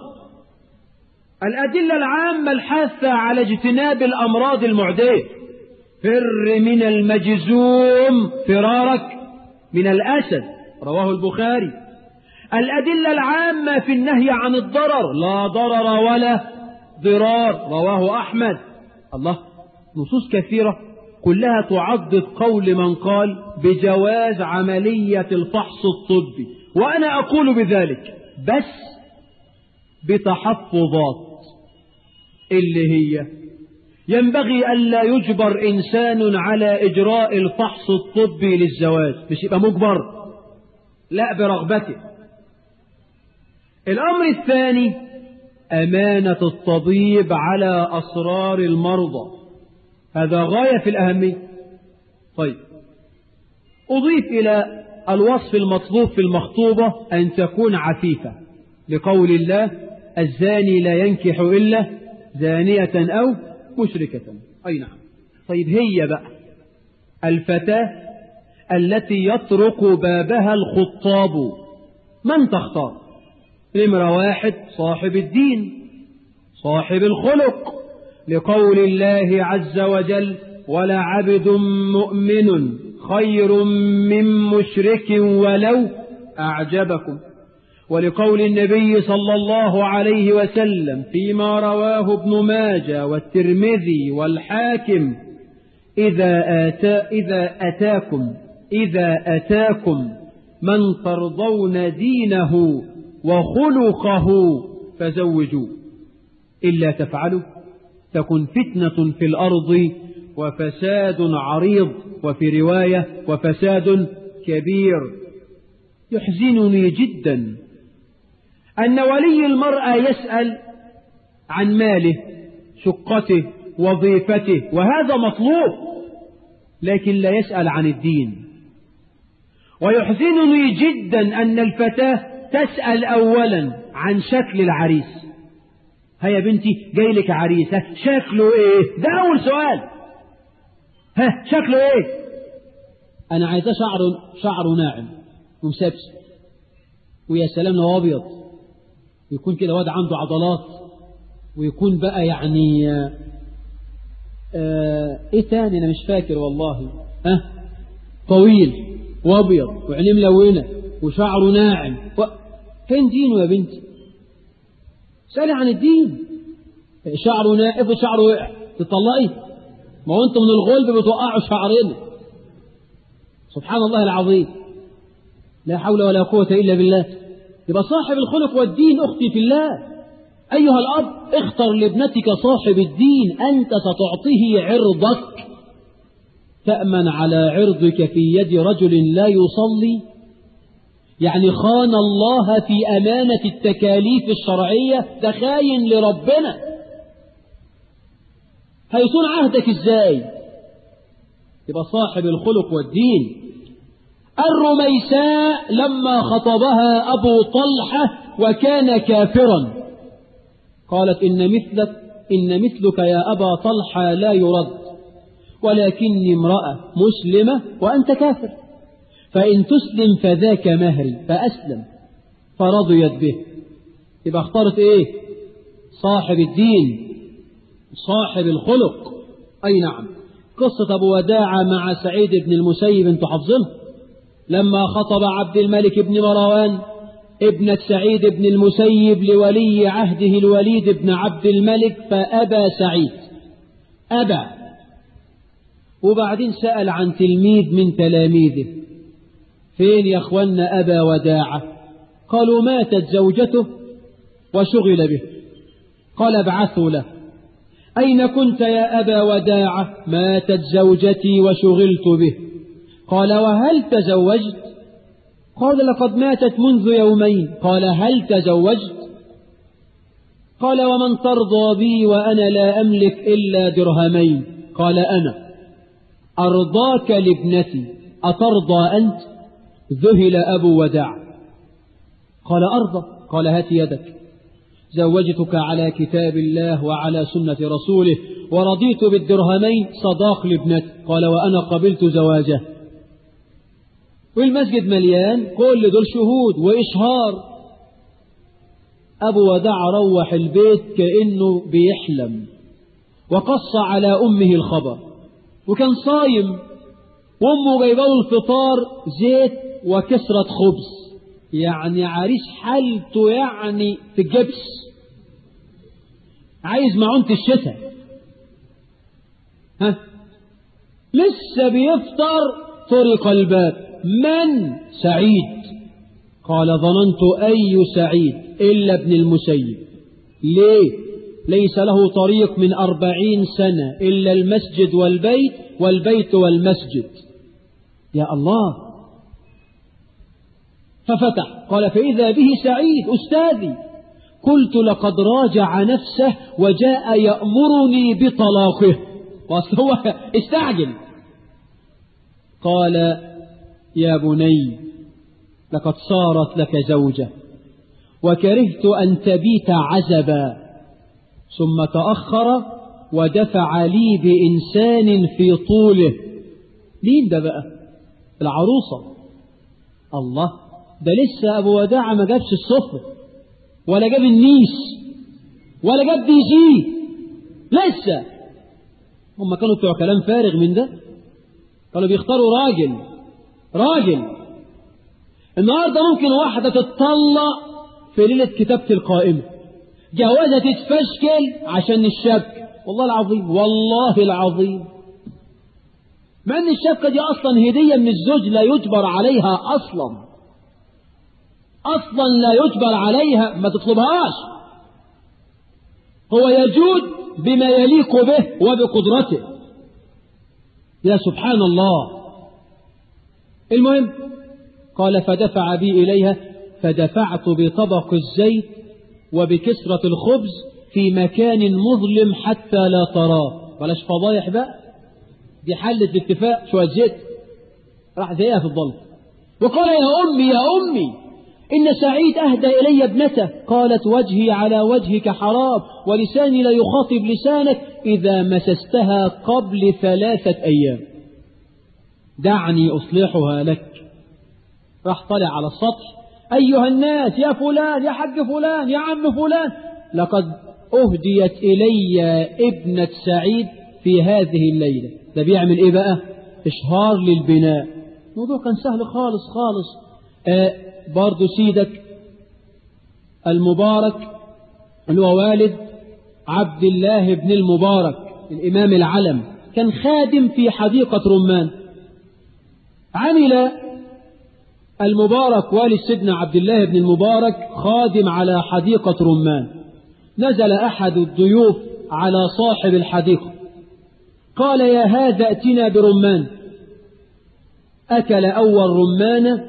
الأدلة العامة الحاثة على اجتناب الأمراض المعدية فر من المجزوم فرارك من الأسد رواه البخاري الأدلة العامة في النهي عن الضرر لا ضرر ولا ضرار رواه أحمد الله نصوص كثيرة كلها تعضد قول من قال بجواز عملية الفحص الطبي وأنا أقول بذلك بس بتحفظات اللي هي ينبغي ألا يجبر إنسان على إجراء الفحص الطبي للزواج مش يبقى مجبر لا برغبته الأمر الثاني أمانة الطبيب على أسرار المرضى هذا غاية في الأهمية طيب أضيف إلى الوصف المطلوب في المخطوبة أن تكون عفيفة لقول الله الزاني لا ينكح إلا زانية أو مشركة أي نعم طيب هي بقى الفتاة التي يطرق بابها الخطاب من تختار نمرة واحد صاحب الدين صاحب الخلق لقول الله عز وجل ولعبد مؤمن خير من مشرك ولو أعجبكم ولقول النبي صلى الله عليه وسلم فيما رواه ابن ماجه والترمذي والحاكم إذا, آتا إذا أتاكم إذا أتاكم من ترضون دينه وخلقه فزوجوا إلا تفعلوا تكن فتنة في الأرض وفساد عريض وفي رواية وفساد كبير يحزنني جدا أن ولي المرأة يسأل عن ماله شقته وظيفته وهذا مطلوب لكن لا يسأل عن الدين ويحزنني جدا أن الفتاة تسأل أولا عن شكل العريس هيا بنتي جاي لك عريس ها شكله ايه ده أول سؤال ها شكله ايه أنا عايزاه شعره شعره ناعم ومسبس ويا سلام لو أبيض ويكون كده واد عنده عضلات ويكون بقى يعني آه آه ايه تاني انا مش فاكر والله ها أه طويل وابيض وعينيه ملونه وشعره ناعم و... فين دينه يا بنتي سألي عن الدين شعره ناعم افرض شعره وقع تطلقي ما هو انتم من الغلب بتوقعوا شعرنا سبحان الله العظيم لا حول ولا قوة إلا بالله يبقى صاحب الخلق والدين أختي في الله أيها الأب اختر لابنتك صاحب الدين أنت ستعطيه عرضك تأمن على عرضك في يد رجل لا يصلي يعني خان الله في أمانة التكاليف الشرعية ده خاين لربنا هيصون عهدك ازاي يبقى صاحب الخلق والدين الرميساء لما خطبها أبو طلحة وكان كافرا قالت إن مثلك إن مثلك يا أبا طلحة لا يرد ولكني امرأة مسلمة وأنت كافر فإن تسلم فذاك مهري فأسلم فرضيت به يبقى اختارت ايه صاحب الدين صاحب الخلق أي نعم قصة أبو وداعة مع سعيد بن المسيب انتوا حافظينها لما خطب عبد الملك بن مروان ابنة سعيد بن المسيب لولي عهده الوليد بن عبد الملك فأبى سعيد أبى وبعدين سأل عن تلميذ من تلاميذه فين يا أخوانا أبا وداعة قالوا ماتت زوجته وشغل به قال ابعثوا له أين كنت يا أبا وداعة ماتت زوجتي وشغلت به قال وهل تزوجت قال لقد ماتت منذ يومين قال هل تزوجت قال ومن ترضى بي وأنا لا أملك إلا درهمين قال أنا أرضاك لابنتي أترضى أنت ذهل أبو وداع قال أرضى قال هات يدك زوجتك على كتاب الله وعلى سنة رسوله ورضيت بالدرهمين صداق لابنتي قال وأنا قبلت زواجه والمسجد مليان كل دول شهود وإشهار أبو وداع روح البيت كأنه بيحلم وقص على أمه الخبر وكان صايم وأمه جايبه الفطار زيت وكسرة خبز يعني عريس حالته يعني في الجبس عايز معونة الشتاء ها لسه بيفطر طرق الباب من سعيد قال ظننت أي سعيد إلا ابن المسيب ليه ليس له طريق من أربعين سنة إلا المسجد والبيت والبيت والمسجد يا الله ففتح قال فإذا به سعيد أستاذي قلت لقد راجع نفسه وجاء يأمرني بطلاقه هو استعجل قال يا بني لقد صارت لك زوجة وكرهت أن تبيت عزبا ثم تأخر ودفع لي بإنسان في طوله مين ده بقى العروسة الله ده لسه أبو وداع ما جابش الصفر ولا جاب النيس ولا جاب دي جي لسه هم كانوا بتوع كلام فارغ من ده كانوا بيختاروا راجل راجل النهارده ممكن واحدة تتطلق في ليلة كتابة القائمة جوازها تتفشكل عشان الشبكة والله العظيم والله العظيم مع ان الشبكة دي اصلا هدية من الزوج لا يجبر عليها اصلا اصلا لا يجبر عليها ما تطلبهاش هو يجود بما يليق به وبقدرته يا سبحان الله المهم قال فدفع بي إليها فدفعت بطبق الزيت وبكسرة الخبز في مكان مظلم حتى لا تراه بلاش فضايح بقى دي حلة الاتفاق شوية زيت راح زيها في الظل وقال يا أمي يا أمي إن سعيد أهدى إلي ابنته قالت وجهي على وجهك حرام ولساني لا يخاطب لسانك إذا مسستها قبل ثلاثة أيام دعني أصلحها لك راح طلع على السطح أيها الناس يا فلان يا حق فلان يا عم فلان لقد أهديت إلي ابنة سعيد في هذه الليلة ده بيعمل إيه بقى إشهار للبناء الموضوع كان سهل خالص خالص آه برضو سيدك المبارك اللي هو والد عبد الله بن المبارك الإمام العلم كان خادم في حديقة رمان عمل المبارك والد سيدنا عبد الله بن المبارك خادم على حديقة رمان نزل أحد الضيوف على صاحب الحديقة قال يا هذا ائتنا برمان أكل أول رمانة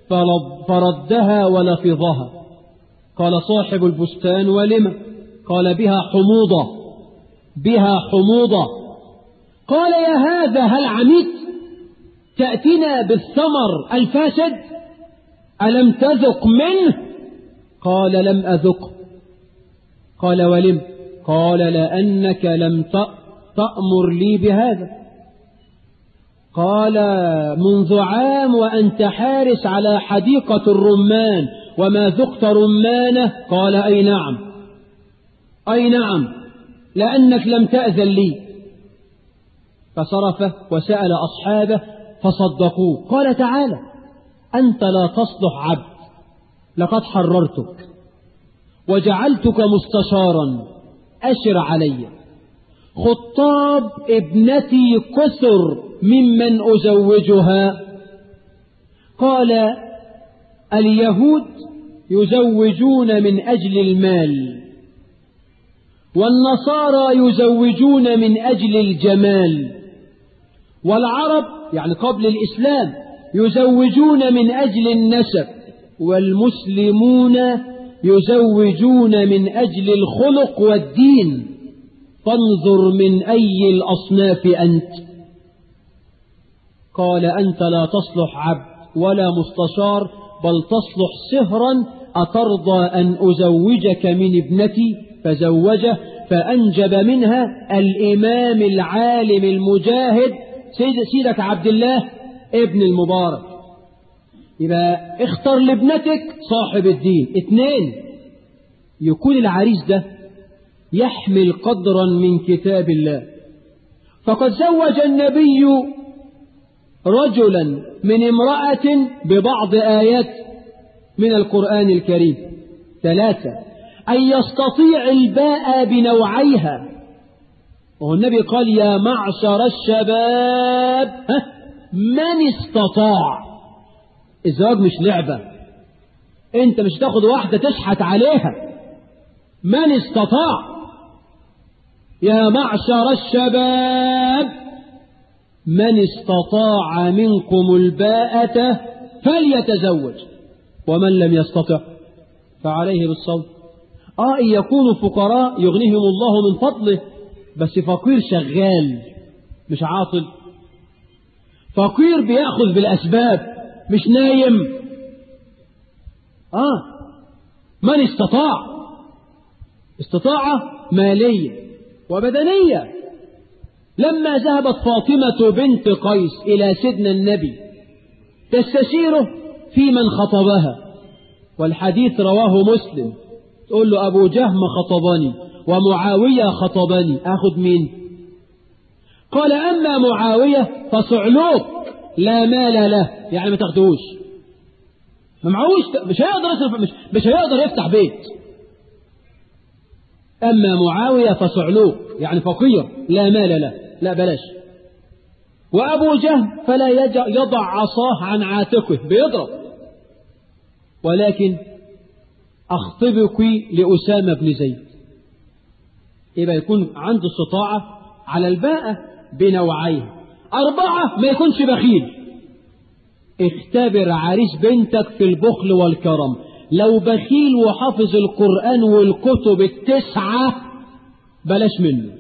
فردها ولفظها قال صاحب البستان ولم قال بها حموضة بها حموضة قال يا هذا هل عميت تأتينا بالثمر الفاسد ألم تذق منه قال لم أذق قال ولم قال لأنك لم تأمر لي بهذا قال منذ عام وأنت حارس على حديقة الرمان وما ذقت رمانه قال أي نعم أي نعم لأنك لم تأذن لي فصرف وسأل أصحابه فصدقوه قال تعالى أنت لا تصلح عبد لقد حررتك وجعلتك مستشارا أشر علي خطاب ابنتي كثر ممن أزوجها قال اليهود يزوجون من أجل المال والنصارى يزوجون من أجل الجمال والعرب يعني قبل الإسلام يزوجون من أجل النسب والمسلمون يزوجون من أجل الخلق والدين فانظر من أي الأصناف أنت قال أنت لا تصلح عبد ولا مستشار بل تصلح سهرا أترضى أن أزوجك من ابنتي فزوجه فأنجب منها الإمام العالم المجاهد سيد سيدك عبد الله ابن المبارك يبقى اختر لابنتك صاحب الدين اثنين يكون العريس ده يحمل قدرا من كتاب الله فقد زوج النبي رجلا من امرأة ببعض آيات من القرآن الكريم ثلاثة أن يستطيع الباء بنوعيها وهو النبي قال يا معشر الشباب من استطاع الزواج مش لعبة انت مش تاخد واحدة تشحت عليها من استطاع يا معشر الشباب من استطاع منكم الباءة فليتزوج ومن لم يستطع فعليه بالصوم آه إن يكونوا فقراء يغنيهم الله من فضله بس فقير شغال مش عاطل فقير بيأخذ بالأسباب مش نايم آه من استطاع استطاعة مالية وبدنية لما ذهبت فاطمة بنت قيس إلى سيدنا النبي تستشيره في من خطبها والحديث رواه مسلم تقول له أبو جهم خطبني ومعاوية خطبني أخذ مين قال أما معاوية فصعلوك لا مال له يعني ما تاخدوش ما معهوش مش هيقدر يصرف مش, مش هيقدر يفتح بيت أما معاوية فصعلوك يعني فقير لا مال له لا بلاش وأبو جهم فلا يضع عصاه عن عاتقه بيضرب ولكن أخطبك لأسامة بن زيد يبقى يكون عنده استطاعة على الباءة بنوعيه أربعة ما يكونش بخيل اختبر عريس بنتك في البخل والكرم لو بخيل وحافظ القرآن والكتب التسعة بلاش منه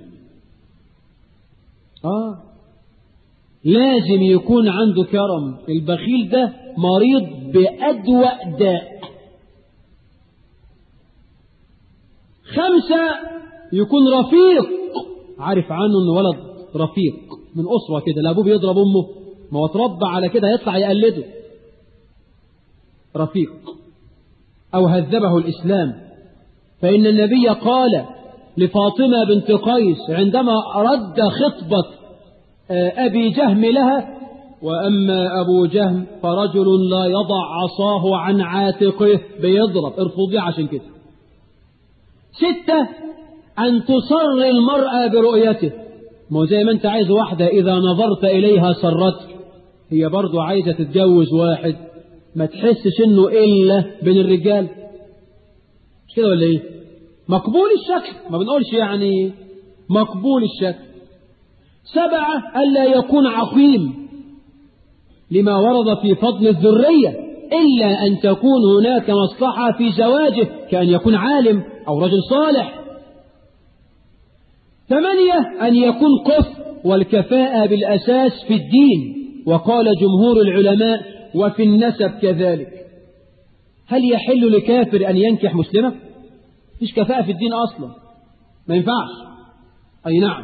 آه لازم يكون عنده كرم البخيل ده مريض بأدوأ داء خمسة يكون رفيق عارف عنه انه ولد رفيق من أسرة كده لا أبوه بيضرب أمه ما هو اتربى على كده يطلع يقلده رفيق أو هذبه الإسلام فإن النبي قال لفاطمة بنت قيس عندما رد خطبة أبي جهم لها وأما أبو جهم فرجل لا يضع عصاه عن عاتقه بيضرب ارفضيه عشان كده ستة أن تصر المرأة برؤيته مو زي ما أنت عايز واحدة إذا نظرت إليها سرتك هي برضو عايزة تتجوز واحد ما تحسش إنه إلا بين الرجال مش كده ولا إيه مقبول الشكل ما بنقولش يعني مقبول الشكل سبعة ألا يكون عقيم لما ورد في فضل الذرية إلا أن تكون هناك مصلحة في زواجه كأن يكون عالم أو رجل صالح ثمانية أن يكون كفء والكفاءة بالأساس في الدين وقال جمهور العلماء وفي النسب كذلك هل يحل لكافر أن ينكح مسلمة مش كفاءة في الدين أصلا ما ينفعش أي نعم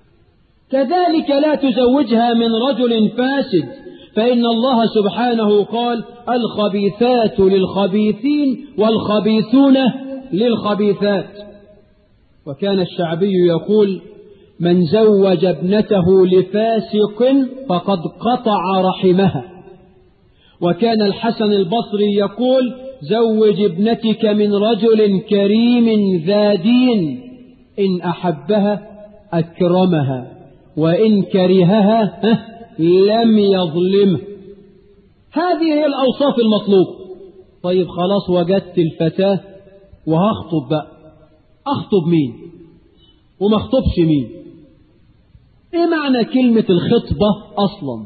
كذلك لا تزوجها من رجل فاسد فإن الله سبحانه قال الخبيثات للخبيثين والخبيثون للخبيثات وكان الشعبي يقول من زوج ابنته لفاسق فقد قطع رحمها وكان الحسن البصري يقول زوج ابنتك من رجل كريم ذا دين إن أحبها أكرمها وإن كرهها لم يظلمه هذه هي الأوصاف المطلوبة طيب خلاص وجدت الفتاة وهخطب بقى أخطب مين وما اخطبش مين ايه معنى كلمة الخطبة أصلا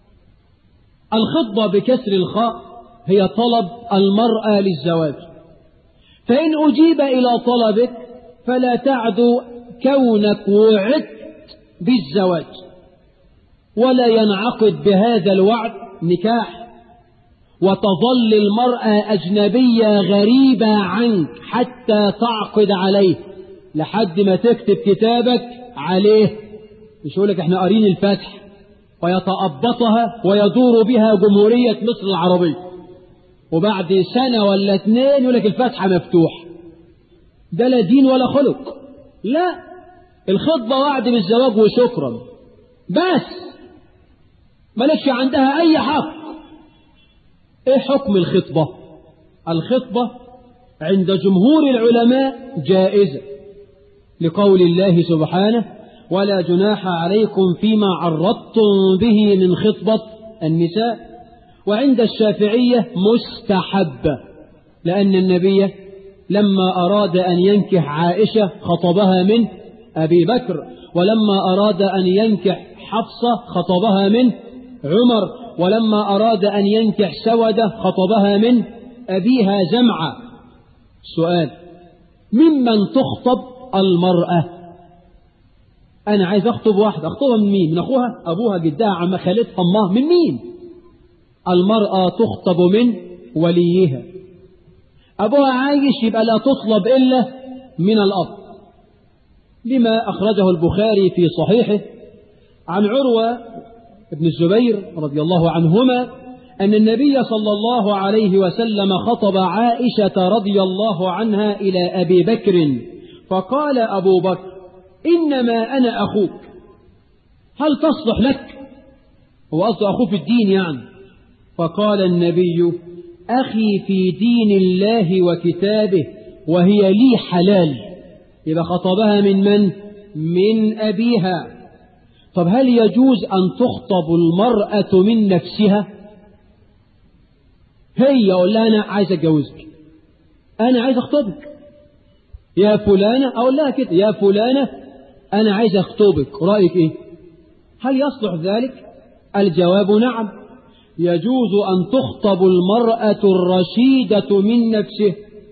الخطبة بكسر الخاء هي طلب المرأة للزواج فإن أجيب إلى طلبك فلا تعدو كونك وعدت بالزواج ولا ينعقد بهذا الوعد نكاح وتظل المرأة أجنبية غريبة عنك حتى تعقد عليه لحد ما تكتب كتابك عليه مش يقول لك احنا قارين الفتح ويتأبطها ويدور بها جمهورية مصر العربية وبعد سنة ولا اتنين يقول لك الفتحة مفتوح ده لا دين ولا خلق لا الخطبة وعد بالزواج وشكرا بس ملكش عندها أي حق إيه حكم الخطبة الخطبة عند جمهور العلماء جائزة لقول الله سبحانه ولا جناح عليكم فيما عرضتم به من خطبة النساء وعند الشافعية مستحبة لأن النبي لما أراد أن ينكح عائشة خطبها من أبي بكر ولما أراد أن ينكح حفصة خطبها من عمر ولما أراد أن ينكح سودة خطبها من أبيها زمعة سؤال ممن تخطب المرأة أنا عايز أخطب واحدة أخطبها من مين من أخوها أبوها جدها عم خالتها أمها من مين المرأة تخطب من وليها أبوها عايش يبقى لا تطلب إلا من الأب لما أخرجه البخاري في صحيحه عن عروة ابن الزبير رضي الله عنهما أن النبي صلى الله عليه وسلم خطب عائشة رضي الله عنها إلى أبي بكر فقال أبو بكر إنما أنا أخوك هل تصلح لك هو قصده أخوه في الدين يعني فقال النبي أخي في دين الله وكتابه وهي لي حلال إذا خطبها من من؟ من أبيها طب هل يجوز أن تخطب المرأة من نفسها هي أقول لها أنا عايز أتجوزك أنا عايز أخطبك يا فلانة أقول لها كده يا فلانة أنا عايز أخطبك رأيك إيه هل يصلح ذلك الجواب نعم يجوز أن تخطب المرأة الرشيدة من نفسه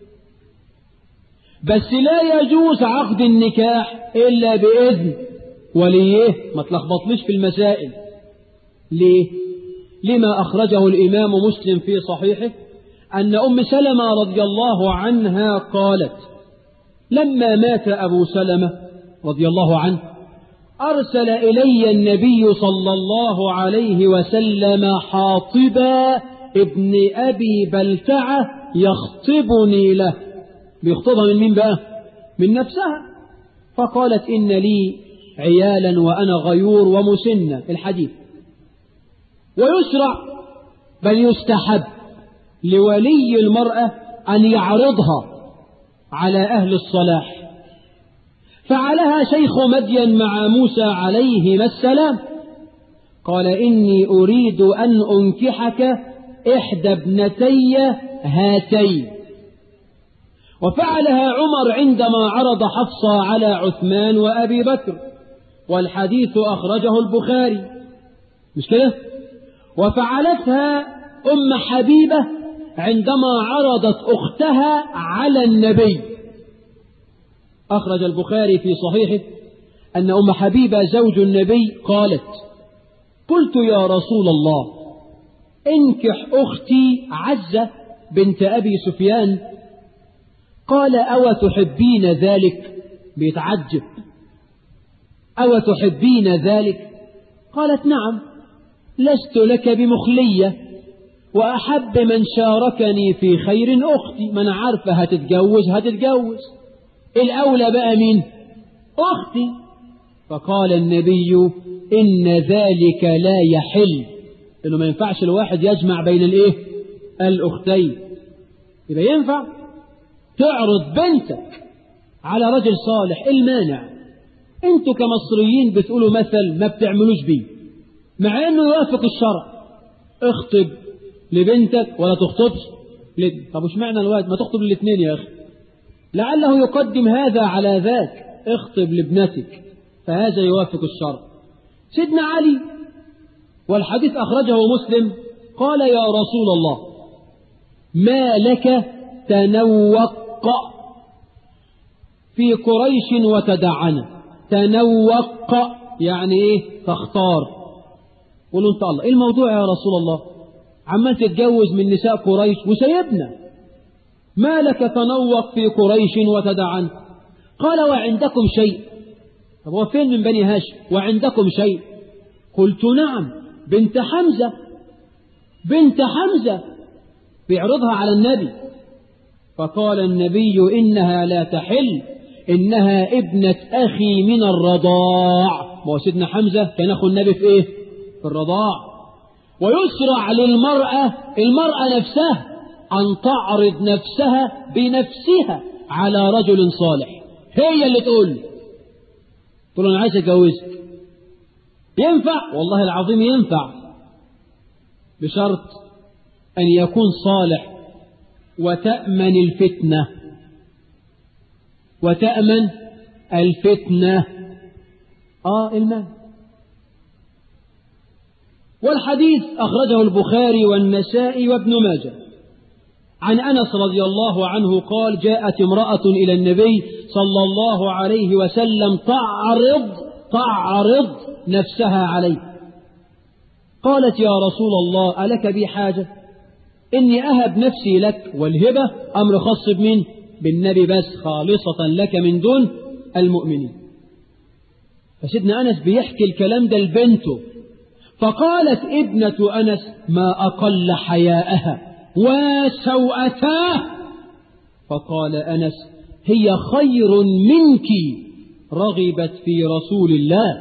بس لا يجوز عقد النكاح إلا بإذن وليه ما تلخبطليش في المسائل ليه لما أخرجه الإمام مسلم في صحيحه أن أم سلمة رضي الله عنها قالت لما مات أبو سلمة رضي الله عنه أرسل إلي النبي صلى الله عليه وسلم حاطبا ابن أبي بلتعة يخطبني له بيخطبها من مين بقى من نفسها فقالت إن لي عيالا وأنا غيور ومسنة الحديث ويشرع بل يستحب لولي المرأة أن يعرضها على أهل الصلاح فعلها شيخ مدين مع موسى عليهما السلام قال إني أريد أن أنكحك إحدى ابنتي هاتين وفعلها عمر عندما عرض حفصة على عثمان وأبي بكر والحديث أخرجه البخاري مش كده وفعلتها أم حبيبة عندما عرضت أختها على النبي أخرج البخاري في صحيحه أن أم حبيبة زوج النبي قالت قلت يا رسول الله انكح أختي عزة بنت أبي سفيان قال أو تحبين ذلك بيتعجب أو تحبين ذلك قالت نعم لست لك بمخلية وأحب من شاركني في خير أختي من عارفة هتتجوز هتتجوز الأولى بقى مين أختي فقال النبي إن ذلك لا يحل إنه ما ينفعش الواحد يجمع بين الإيه الأختين يبقى ينفع تعرض بنتك على رجل صالح المانع انتوا كمصريين بتقولوا مثل ما بتعملوش بيه مع انه يوافق الشرع اخطب لبنتك ولا تخطبش طب وش معنى الواد ما تخطب للاثنين يا اخي لعله يقدم هذا على ذاك اخطب لابنتك فهذا يوافق الشرع سيدنا علي والحديث أخرجه مسلم قال يا رسول الله ما لك تنوق في قريش وتدعنا تنوق يعني ايه تختار قولوا انت الله ايه الموضوع يا رسول الله عمال تتجوز من نساء قريش وسيبنا ما لك تنوق في قريش وتدعن قال وعندكم شيء طب هو فين من بني هاشم وعندكم شيء قلت نعم بنت حمزة بنت حمزة بيعرضها على النبي فقال النبي إنها لا تحل إنها ابنة أخي من الرضاع هو سيدنا حمزة كان أخو النبي في إيه في الرضاع ويسرع للمرأة المرأة نفسها أن تعرض نفسها بنفسها على رجل صالح هي اللي تقول تقول أنا عايز أتجوزك ينفع والله العظيم ينفع بشرط أن يكون صالح وتأمن الفتنة وتأمن الفتنة آه المال والحديث أخرجه البخاري والنسائي وابن ماجه عن أنس رضي الله عنه قال جاءت امرأة إلى النبي صلى الله عليه وسلم تعرض تعرض نفسها عليه قالت يا رسول الله ألك بي حاجة إني أهب نفسي لك والهبة أمر خاص بمين بالنبي بس خالصة لك من دون المؤمنين فسيدنا أنس بيحكي الكلام ده لبنته فقالت ابنة أنس ما أقل حياءها وسوءتاه فقال أنس هي خير منك رغبت في رسول الله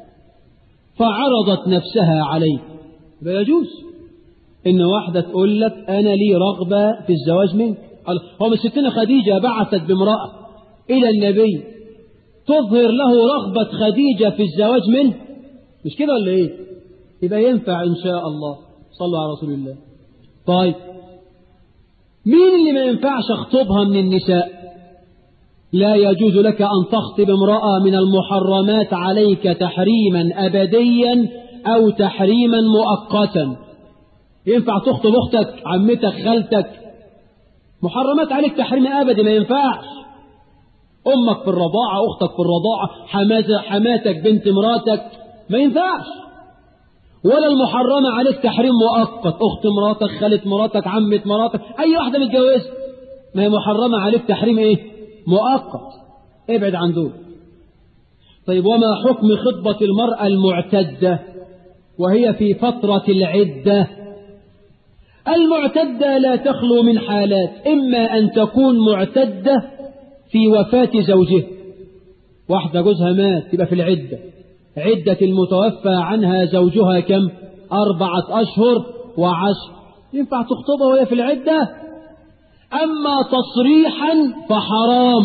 فعرضت نفسها عليه لا يجوز إن واحدة تقول لك أنا لي رغبة في الزواج منك هو من ستنا خديجة بعثت بامرأة إلى النبي تظهر له رغبة خديجة في الزواج منه مش كده ولا إيه يبقى ينفع إن شاء الله صلوا على رسول الله طيب مين اللي ما ينفعش اخطبها من النساء لا يجوز لك أن تخطب امرأة من المحرمات عليك تحريما أبديا أو تحريما مؤقتا ينفع تخطب أختك عمتك خالتك محرمات عليك تحريم أبدي ما ينفعش أمك في الرضاعة أختك في الرضاعة حماتك بنت مراتك ما ينفعش ولا المحرمة عليك تحريم مؤقت أخت مراتك خالة مراتك عمة مراتك أي واحدة متجوزة ما هي محرمة عليك تحريم إيه مؤقت ابعد عن دول طيب وما حكم خطبة المرأة المعتدة وهي في فترة العدة المعتدة لا تخلو من حالات إما أن تكون معتدة في وفاة زوجها واحدة جوزها مات تبقى في العدة عدة المتوفى عنها زوجها كم أربعة أشهر وعشر ينفع تخطبها وهي في العدة أما تصريحا فحرام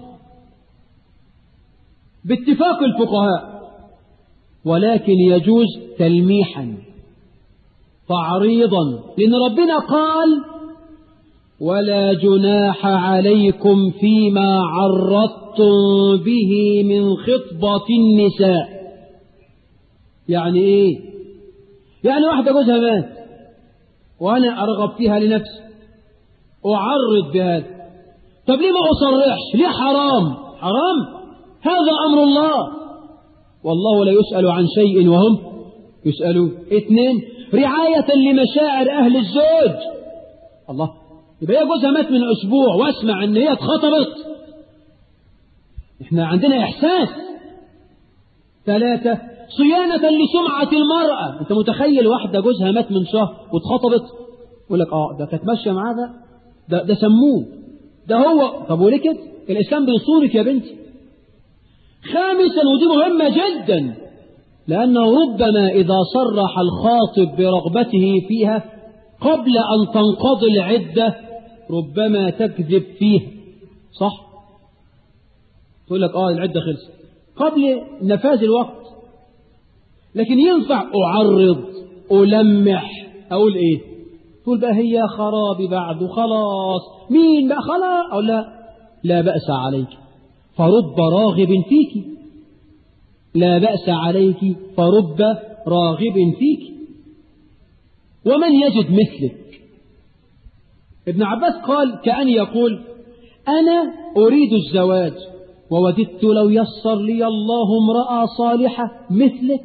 باتفاق الفقهاء ولكن يجوز تلميحا تعريضا لأن ربنا قال ولا جناح عليكم فيما عرضتم به من خطبة النساء يعني ايه يعني واحدة جوزها مات وانا ارغب فيها لنفسي اعرض بهذا طب ليه ما اصرحش ليه حرام حرام هذا امر الله والله لا يسأل عن شيء وهم يسألون اثنين رعاية لمشاعر اهل الزوج الله يبقى هي جوزها مات من اسبوع واسمع ان هي اتخطبت احنا عندنا احساس ثلاثة صيانة لسمعة المرأة انت متخيل واحدة جوزها مات من شهر واتخطبت يقول لك اه ده كانت ماشية معاه ده ده, ده سموه ده هو طب وليه كده الاسلام بيصونك يا بنتي خامسا ودي مهمة جدا لأنه ربما إذا صرح الخاطب برغبته فيها قبل أن تنقضي العدة ربما تكذب فيها صح تقول لك اه العدة خلصت قبل نفاذ الوقت لكن ينفع أعرض ألمح أقول إيه تقول بقى هي خرابي بعد خلاص مين بقى خلاص أو لا لا بأس عليك فرب راغب فيك لا بأس عليك فرب راغب فيك ومن يجد مثلك ابن عباس قال كأن يقول أنا أريد الزواج ووددت لو يسر لي الله امرأة صالحة مثلك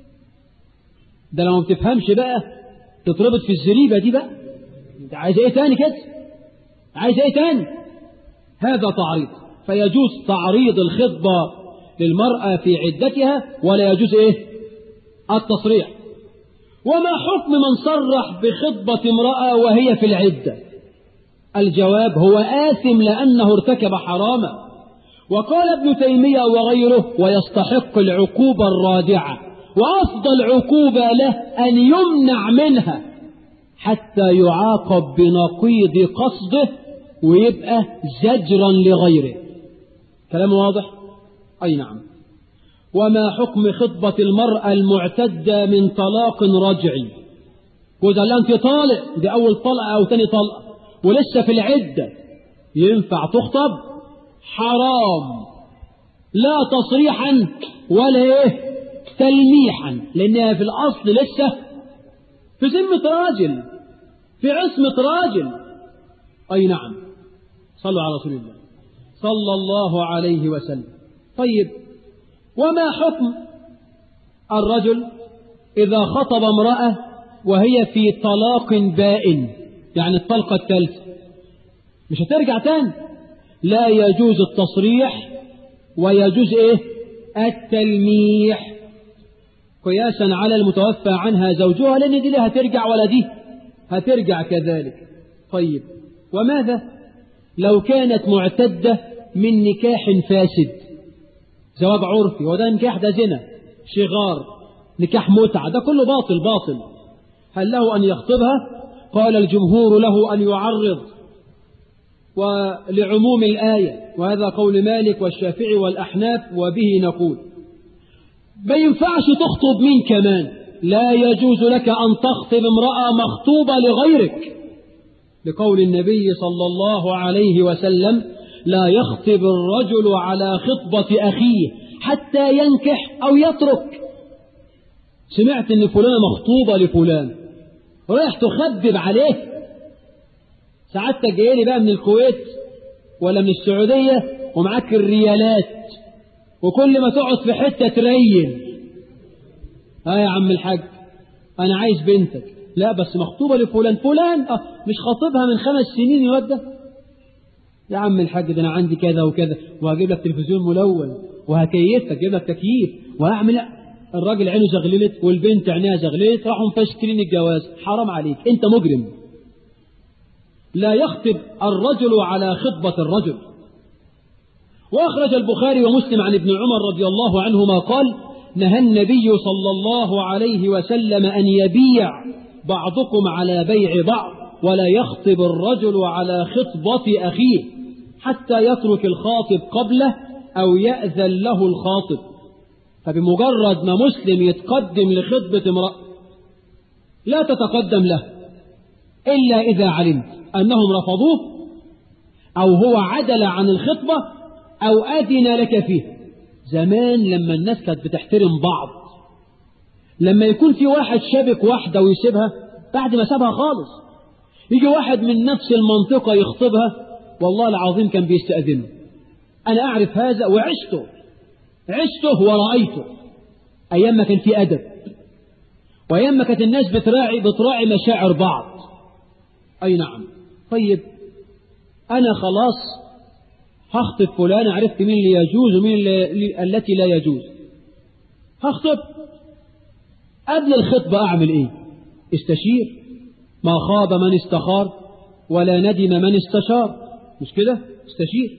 ده لو ما بتفهمش بقى تتربط في الزريبة دي بقى انت عايز ايه تاني كده عايز ايه تاني هذا تعريض فيجوز تعريض الخطبة للمرأة في عدتها ولا يجوز ايه التصريح وما حكم من صرح بخطبة امرأة وهي في العدة الجواب هو آثم لأنه ارتكب حراما وقال ابن تيمية وغيره ويستحق العقوبة الرادعة وأفضل عقوبة له أن يمنع منها حتى يعاقب بنقيض قصده ويبقى زجرا لغيره كلام واضح أي نعم وما حكم خطبة المرأة المعتدة من طلاق رجعي وإذا لا أنت طالق دي أول طلقة أو تاني طلقة ولسه في العدة ينفع تخطب حرام لا تصريحا ولا ايه تلميحا لانها في الاصل لسه في ذمة راجل في عصمة راجل اي نعم صلوا على رسول الله صلى الله عليه وسلم طيب وما حكم الرجل اذا خطب امرأة وهي في طلاق بائن يعني الطلقة الثالثة مش هترجع تاني لا يجوز التصريح ويجوز ايه التلميح قياسا على المتوفى عنها زوجها لأن دي لا هترجع ولا دي هترجع كذلك طيب وماذا لو كانت معتدة من نكاح فاسد زواج عرفي وده نكاح ده زنا شغار نكاح متعة ده كله باطل باطل هل له أن يخطبها قال الجمهور له أن يعرض ولعموم الآية وهذا قول مالك والشافعي والأحناف وبه نقول ما ينفعش تخطب مين كمان لا يجوز لك أن تخطب امرأة مخطوبة لغيرك لقول النبي صلى الله عليه وسلم لا يخطب الرجل على خطبة أخيه حتى ينكح أو يترك سمعت ان فلانة مخطوبة لفلان رايح تخبب عليه سعادتك جاي لي بقى من الكويت ولا من السعودية ومعاك الريالات وكل ما تقعد في حتة ترين ها يا عم الحاج انا عايز بنتك لا بس مخطوبة لفلان فلان اه مش خاطبها من خمس سنين الواد ده يا عم الحاج ده انا عندي كذا وكذا وهجيب لك تلفزيون ملون وهكيفك اجيب لك تكييف وهعمل الراجل عينه زغللت والبنت عينيها زغللت راحوا مفشكلين الجواز حرام عليك انت مجرم لا يخطب الرجل على خطبة الرجل وأخرج البخاري ومسلم عن ابن عمر رضي الله عنهما قال نهى النبي صلى الله عليه وسلم أن يبيع بعضكم على بيع بعض ولا يخطب الرجل على خطبة أخيه حتى يترك الخاطب قبله أو يأذن له الخاطب فبمجرد ما مسلم يتقدم لخطبة امرأة لا تتقدم له إلا إذا علمت أنهم رفضوه أو هو عدل عن الخطبة أو أذن لك فيه زمان لما الناس كانت بتحترم بعض لما يكون في واحد شابك واحدة ويسيبها بعد ما سابها خالص يجي واحد من نفس المنطقة يخطبها والله العظيم كان بيستأذنه أنا أعرف هذا وعشته عشته ورأيته أيام ما كان في أدب وأيام ما كانت الناس بتراعي بتراعي مشاعر بعض أي نعم طيب أنا خلاص هخطب فلان عرفت مين اللي يجوز ومين اللي التي لا يجوز هخطب قبل الخطبة أعمل إيه استشير ما خاب من استخار ولا ندم من استشار مش كده استشير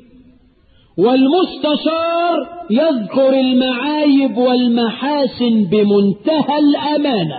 والمستشار يذكر المعايب والمحاسن بمنتهى الأمانة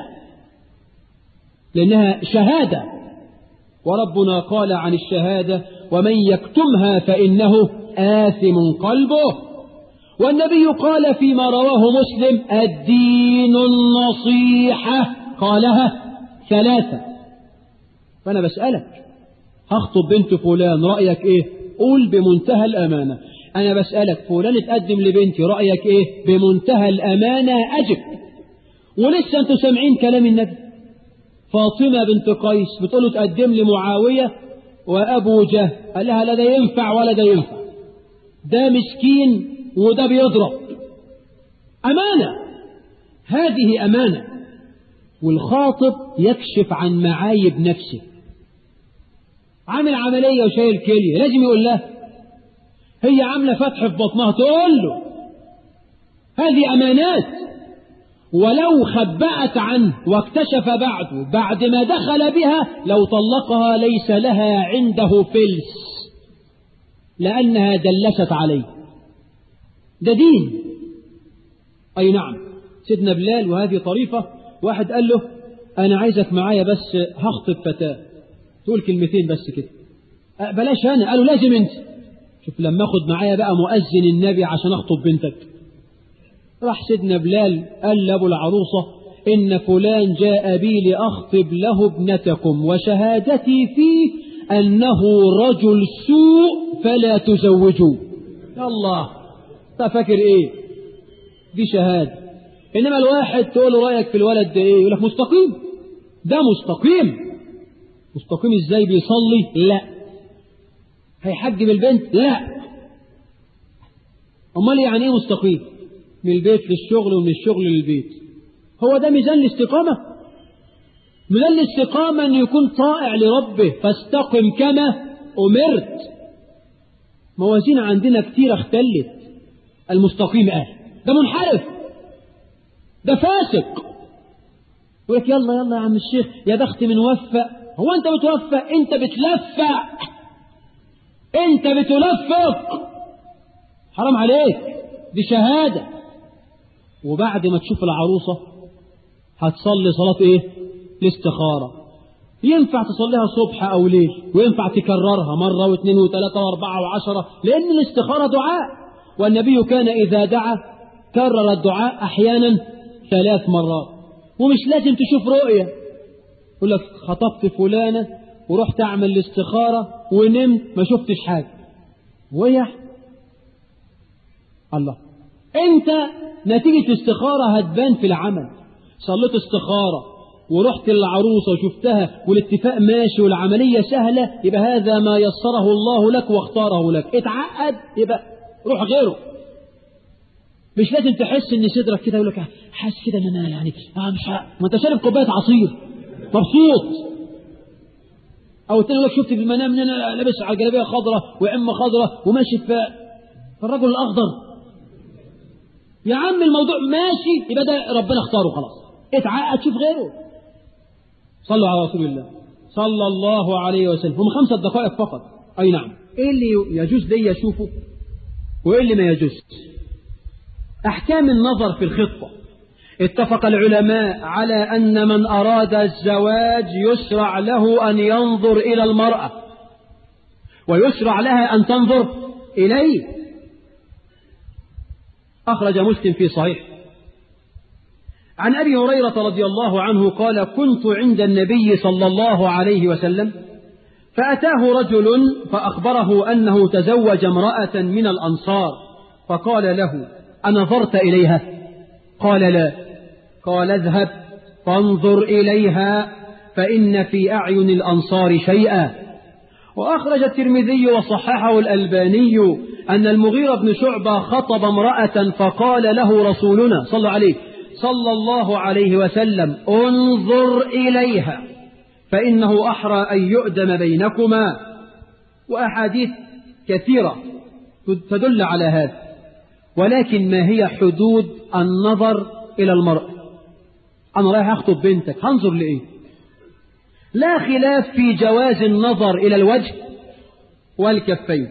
لأنها شهادة وربنا قال عن الشهادة ومن يكتمها فإنه آثم قلبه والنبي قال فيما رواه مسلم الدين النصيحة قالها ثلاثة فأنا بسألك هخطب بنت فلان رأيك إيه قول بمنتهى الأمانة أنا بسألك فلان اتقدم لبنتي رأيك إيه بمنتهى الأمانة أجب ولسه أنتوا سامعين كلام النبي فاطمة بنت قيس بتقول له تقدم لي معاوية وأبو جهل قال لها لا ده ينفع ولا ده ينفع ده مسكين وده بيضرب أمانة هذه أمانة والخاطب يكشف عن معايب نفسه عامل عملية وشايل كلية لازم يقول لها هي عاملة فتح في بطنها تقول له هذه أمانات ولو خبأت عنه واكتشف بعده بعد ما دخل بها لو طلقها ليس لها عنده فلس لأنها دلست عليه ده دين أي نعم سيدنا بلال وهذه طريفة واحد قال له أنا عايزك معايا بس هخطب فتاة تقول كلمتين بس كده بلاش أنا قالوا لازم أنت شوف لما أخد معايا بقى مؤذن النبي عشان أخطب بنتك راح سيدنا بلال قال لأبو العروسة إن فلان جاء بي لأخطب له ابنتكم وشهادتي فيه أنه رجل سوء فلا تزوجوه يا الله فاكر إيه دي شهادة إنما الواحد تقول له رأيك في الولد ده إيه يقول لك مستقيم ده مستقيم مستقيم إزاي بيصلي لا هيحجب البنت لا أمال يعني إيه مستقيم من البيت للشغل ومن الشغل للبيت هو ده ميزان الاستقامة ميزان الاستقامة أن يكون طائع لربه فاستقم كما أمرت موازين عندنا كتير اختلت المستقيم أهل ده منحرف ده فاسق يقول لك يلا يلا يا عم الشيخ يا بخت من وفق هو انت بتوفق انت بتلفق انت بتلفق حرام عليك دي شهادة وبعد ما تشوف العروسة هتصلي صلاة ايه الاستخارة ينفع تصليها صبح او ليل وينفع تكررها مرة واثنين وثلاثة واربعة وعشرة لان الاستخارة دعاء والنبي كان اذا دعا كرر الدعاء احيانا ثلاث مرات ومش لازم تشوف رؤية يقول لك خطبت فلانة ورحت اعمل الاستخارة ونمت ما شفتش حاجة ويح الله انت نتيجة استخارة هتبان في العمل صليت استخارة ورحت للعروسة وشفتها والاتفاق ماشي والعملية سهلة يبقى هذا ما يسره الله لك واختاره لك اتعقد يبقى روح غيره مش لازم تحس ان صدرك كده يقول لك حاسس كده ان انا يعني اه مش ه... ما انت شارب كوبايه عصير مبسوط او التاني يقول لك شفت في المنام ان انا لابس على جلابيه خضراء وعمه خضراء وماشي في الرجل الاخضر يا عم الموضوع ماشي يبقى ده ربنا اختاره خلاص اتعقد شوف غيره صلوا على رسول الله صلى الله عليه وسلم هم خمسة دقائق فقط أي نعم إيه اللي يجوز لي أشوفه وإيه اللي ما يجوز أحكام النظر في الخطة اتفق العلماء على أن من أراد الزواج يشرع له أن ينظر إلى المرأة ويشرع لها أن تنظر إليه أخرج مسلم في صحيح عن أبي هريرة رضي الله عنه قال كنت عند النبي صلى الله عليه وسلم فأتاه رجل فأخبره أنه تزوج امرأة من الأنصار فقال له أنظرت إليها قال لا قال اذهب فانظر إليها فإن في أعين الأنصار شيئا وأخرج الترمذي وصححه الألباني أن المغيرة بن شعبة خطب امرأة فقال له رسولنا صلى عليه صلى الله عليه وسلم انظر إليها فإنه أحرى أن يؤدم بينكما وأحاديث كثيرة تدل على هذا ولكن ما هي حدود النظر إلى المرأة أنا رايح أخطب بنتك هنظر لإيه لا خلاف في جواز النظر إلى الوجه والكفين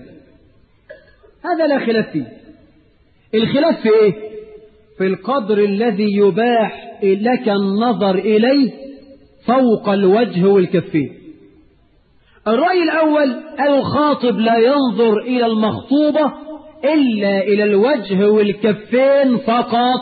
هذا لا خلاف فيه الخلاف في إيه في القدر الذي يباح لك النظر إليه فوق الوجه والكفين الرأي الأول الخاطب لا ينظر إلى المخطوبة إلا إلى الوجه والكفين فقط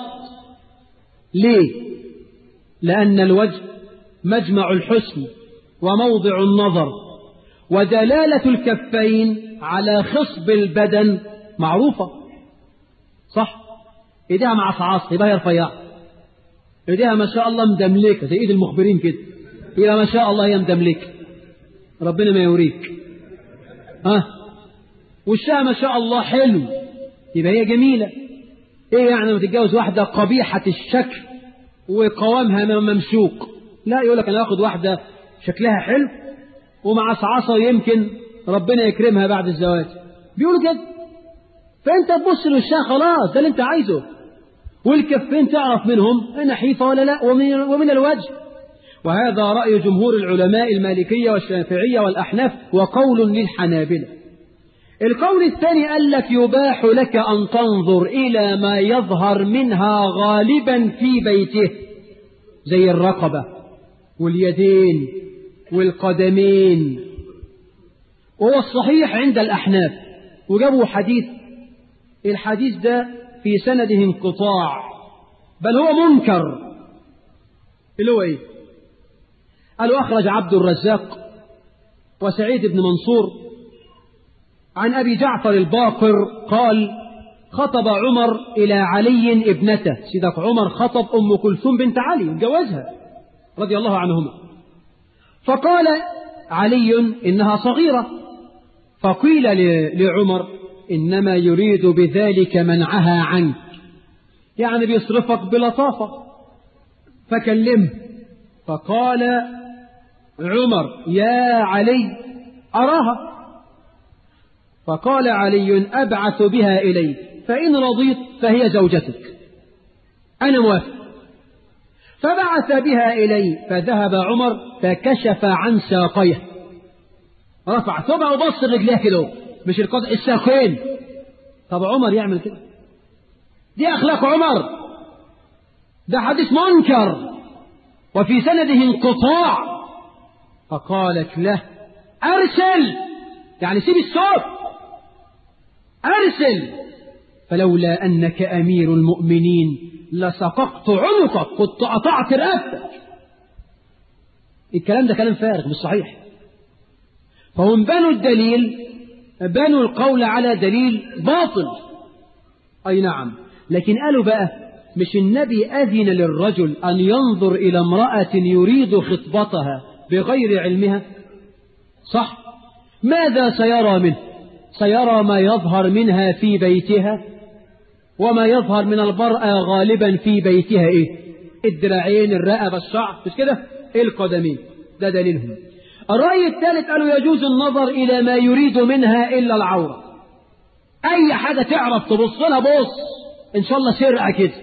ليه لأن الوجه مجمع الحسن وموضع النظر ودلالة الكفين على خصب البدن معروفة صح ايديها مع صعاص يبقى هي رفيعة ايديها ما شاء الله مدملكة زي ايد المخبرين كده يبقى ما شاء الله هي مدملكة ربنا ما يوريك ها وشها ما شاء الله حلو يبقى هي جميلة ايه يعني لما تتجوز واحدة قبيحة الشكل وقوامها ممسوك لا يقول لك انا اخد واحدة شكلها حلو ومع صعصة يمكن ربنا يكرمها بعد الزواج بيقولوا كده فانت تبص لوشها خلاص ده اللي انت عايزه والكفين تعرف منهم نحيفة ولا لا ومن, ومن الوجه وهذا رأي جمهور العلماء المالكية والشافعية والأحناف وقول للحنابلة القول الثاني قال لك يباح لك أن تنظر إلى ما يظهر منها غالبا في بيته زي الرقبة واليدين والقدمين وهو الصحيح عند الأحناف وجابوا حديث الحديث ده في سنده انقطاع بل هو منكر اللي هو ايه قالوا أخرج عبد الرزاق وسعيد بن منصور عن أبي جعفر الباقر قال خطب عمر إلى علي ابنته سيدك عمر خطب أم كلثوم بنت علي جوزها رضي الله عنهما فقال علي إنها صغيرة فقيل لعمر إنما يريد بذلك منعها عنك يعني بيصرفك بلطافة فكلمه فقال عمر يا علي أراها فقال علي أبعث بها إليك فإن رضيت فهي زوجتك أنا موافق فبعث بها إليه فذهب عمر فكشف عن ساقيه رفع ثوبه وبص رجليه كده مش القدر الساقين طب عمر يعمل كده دي أخلاق عمر ده حديث منكر وفي سنده انقطاع فقالت له أرسل يعني سيب الصوت أرسل فلولا أنك أمير المؤمنين لسققت عنقك كنت قطعت رقبتك الكلام ده كلام فارغ مش صحيح فهم بنوا الدليل بنوا القول على دليل باطل أي نعم لكن قالوا بقى مش النبي أذن للرجل أن ينظر إلى امرأة يريد خطبتها بغير علمها صح ماذا سيرى منه سيرى ما يظهر منها في بيتها وما يظهر من المرأة غالبا في بيتها إيه الدراعين الرقبة الشعر مش كده القدمين ده دليلهم الرأي الثالث قالوا يجوز النظر إلى ما يريد منها إلا العورة أي حاجة تعرف تبص لها بص إن شاء الله سرقة كده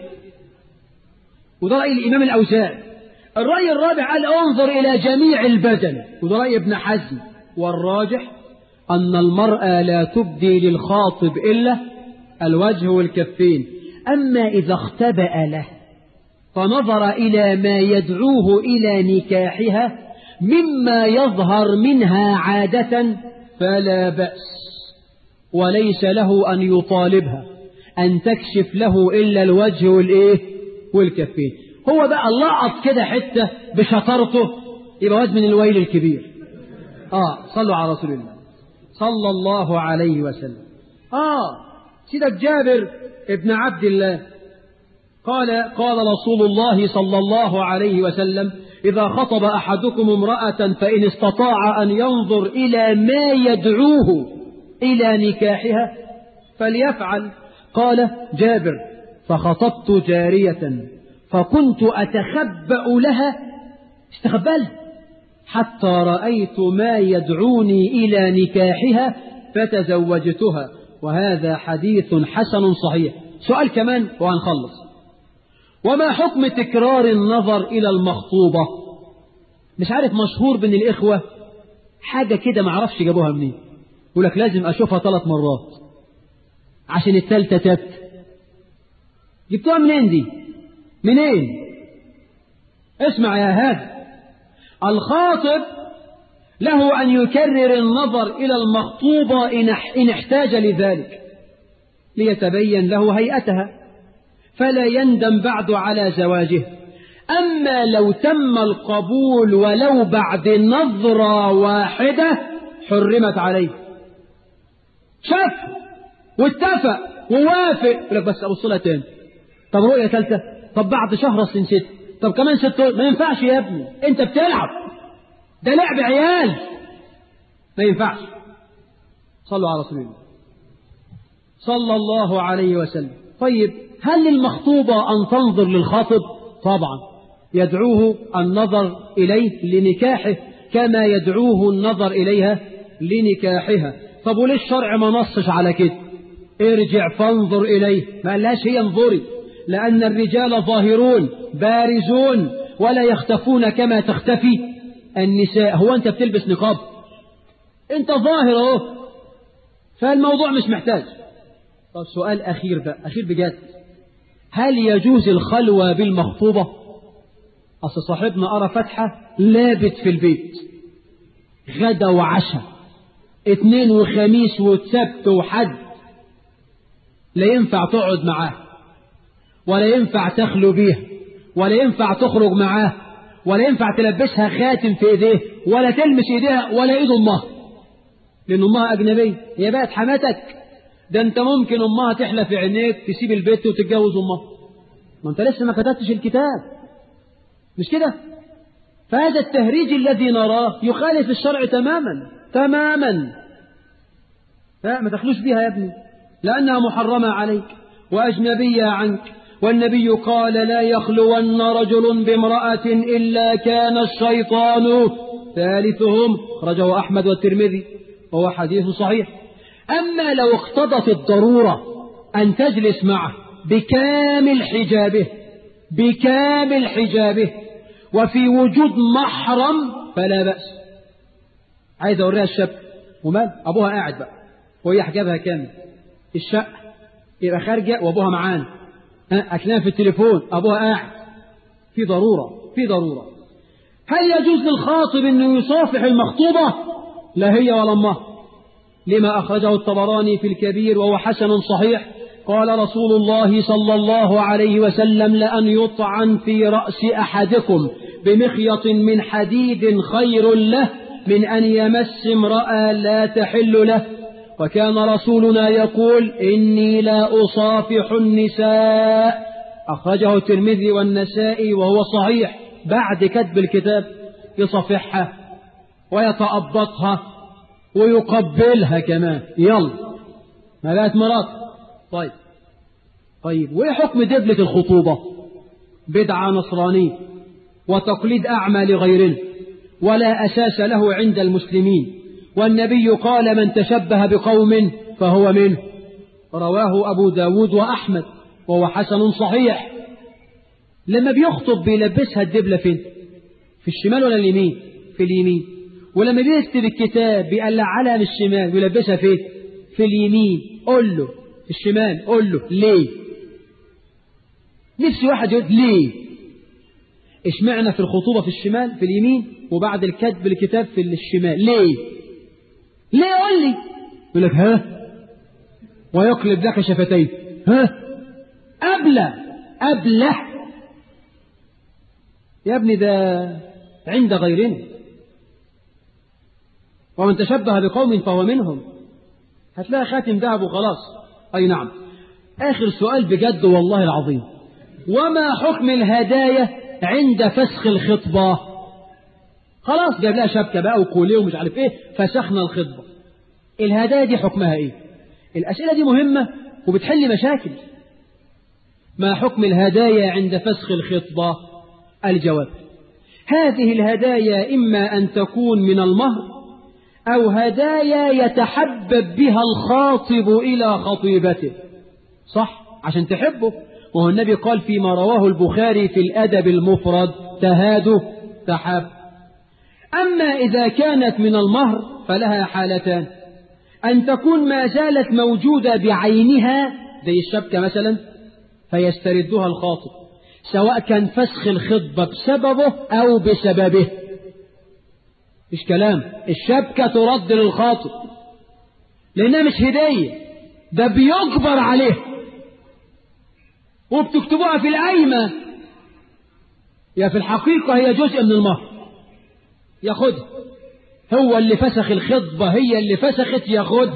وده رأي الإمام الأوزاعي الرأي الرابع قال انظر إلى جميع البدن وده رأي ابن حزم والراجح أن المرأة لا تبدي للخاطب إلا الوجه والكفين أما إذا اختبأ له فنظر إلى ما يدعوه إلى نكاحها مما يظهر منها عادة فلا بأس وليس له أن يطالبها أن تكشف له إلا الوجه والإيه والكفين هو بقى لقط كده حتة بشطرته يبقى واد من الويل الكبير آه صلوا على رسول الله صلى الله عليه وسلم آه سيدك جابر ابن عبد الله قال قال رسول الله صلى الله عليه وسلم إذا خطب أحدكم امرأة فإن استطاع أن ينظر إلى ما يدعوه إلى نكاحها فليفعل قال جابر فخطبت جارية فكنت أتخبأ لها استخبأ حتى رأيت ما يدعوني إلى نكاحها فتزوجتها وهذا حديث حسن صحيح سؤال كمان وهنخلص وما حكم تكرار النظر إلى المخطوبة مش عارف مشهور بين الإخوة حاجة كده معرفش جابوها منين يقول لك لازم أشوفها ثلاث مرات عشان التالتة تبت جبتوها منين دي منين اسمع يا هذا الخاطب له أن يكرر النظر إلى المخطوبة إن احتاج لذلك ليتبين له هيئتها فلا يندم بعد على زواجه أما لو تم القبول ولو بعد نظرة واحدة حرمت عليه شاف واتفق ووافق يقول لك بس أبص لها تاني طب رؤية ثالثة طب بعد شهر أصل ست طب كمان ست ما ينفعش يا ابني أنت بتلعب ده لعب عيال ما ينفعش صلوا على رسول الله صلى الله عليه وسلم طيب هل للمخطوبة أن تنظر للخاطب طبعا يدعوه النظر إليه لنكاحه كما يدعوه النظر إليها لنكاحها طب وليه الشرع ما نصش على كده ارجع فانظر إليه ما قالهاش هي انظري لأن الرجال ظاهرون بارزون ولا يختفون كما تختفي النساء هو أنت بتلبس نقاب أنت ظاهر اهو فالموضوع مش محتاج طب سؤال أخير بقى أخير بجد هل يجوز الخلوة بالمخطوبة أصل صاحبنا أرى فتحة لابت في البيت غدا وعشاء اتنين وخميس وسبت وحد لا ينفع تقعد معاه ولا ينفع تخلو بيها ولا ينفع تخرج معاه ولا ينفع تلبسها خاتم في ايديه ولا تلمس ايديها ولا ايد امها لان امها اجنبيه هي بقت حماتك ده انت ممكن امها تحلى في عينيك تسيب البيت وتتجوز امها ما انت لسه ما كتبتش الكتاب مش كده فهذا التهريج الذي نراه يخالف الشرع تماما تماما لا ما تخلوش بيها يا ابني لأنها محرمة عليك وأجنبية عنك والنبي قال لا يخلون رجل بامرأة إلا كان الشيطان ثالثهم رجه أحمد والترمذي وهو حديث صحيح أما لو اقتضت الضرورة أن تجلس معه بكامل حجابه بكامل حجابه وفي وجود محرم فلا بأس عايز أوريها الشبكة ومال أبوها قاعد بقى وهي حجابها كامل الشقة يبقى خارجة وأبوها معانا أكلها في التليفون أبوها قاعد في ضرورة في ضرورة هل يجوز للخاطب أنه يصافح المخطوبة لا هي ولا أمها لما أخرجه الطبراني في الكبير وهو حسن صحيح قال رسول الله صلى الله عليه وسلم لأن يطعن في رأس أحدكم بمخيط من حديد خير له من أن يمس امرأة لا تحل له وكان رسولنا يقول إني لا أصافح النساء أخرجه الترمذي والنسائي وهو صحيح بعد كتب الكتاب يصفحها ويتأبطها ويقبلها كمان يلا ما بقت مرات طيب طيب وايه حكم دبلة الخطوبة بدعة نصرانية وتقليد أعمى لغيرنا ولا أساس له عند المسلمين والنبي قال من تشبه بقوم فهو منه رواه أبو داود وأحمد وهو حسن صحيح لما بيخطب بيلبسها الدبلة فين في الشمال ولا اليمين في اليمين ولما بيكتب الكتاب بيقلع على من الشمال ويلبسها فين في اليمين قول له في الشمال قول له ليه نفسي واحد يقول ليه اشمعنا في الخطوبة في الشمال في اليمين وبعد الكتب الكتاب في الشمال ليه ليه قول لي يقول لك ها ويقلب لك شفتيه ها أبلة أبلة يا ابني ده عند غيرنا ومن تشبه بقوم فهو منهم هتلاقي خاتم ذهب وخلاص أي نعم آخر سؤال بجد والله العظيم وما حكم الهدايا عند فسخ الخطبة خلاص جاب لها شبكة بقى وكوليه ومش عارف ايه فسخنا الخطبة الهدايا دي حكمها ايه الأسئلة دي مهمة وبتحل مشاكل ما حكم الهدايا عند فسخ الخطبة الجواب هذه الهدايا إما أن تكون من المهر أو هدايا يتحبب بها الخاطب إلى خطيبته صح عشان تحبه وهو النبي قال فيما رواه البخاري في الأدب المفرد تهادوا تحب أما إذا كانت من المهر فلها حالتان أن تكون ما زالت موجودة بعينها زي الشبكة مثلا فيستردها الخاطب سواء كان فسخ الخطبة بسببه أو بسببه مش كلام الشبكة ترد للخاطب لأنها مش هدية ده بيجبر عليه وبتكتبوها في القايمة يا في الحقيقة هي جزء من المهر ياخدها هو اللي فسخ الخطبة هي اللي فسخت ياخدها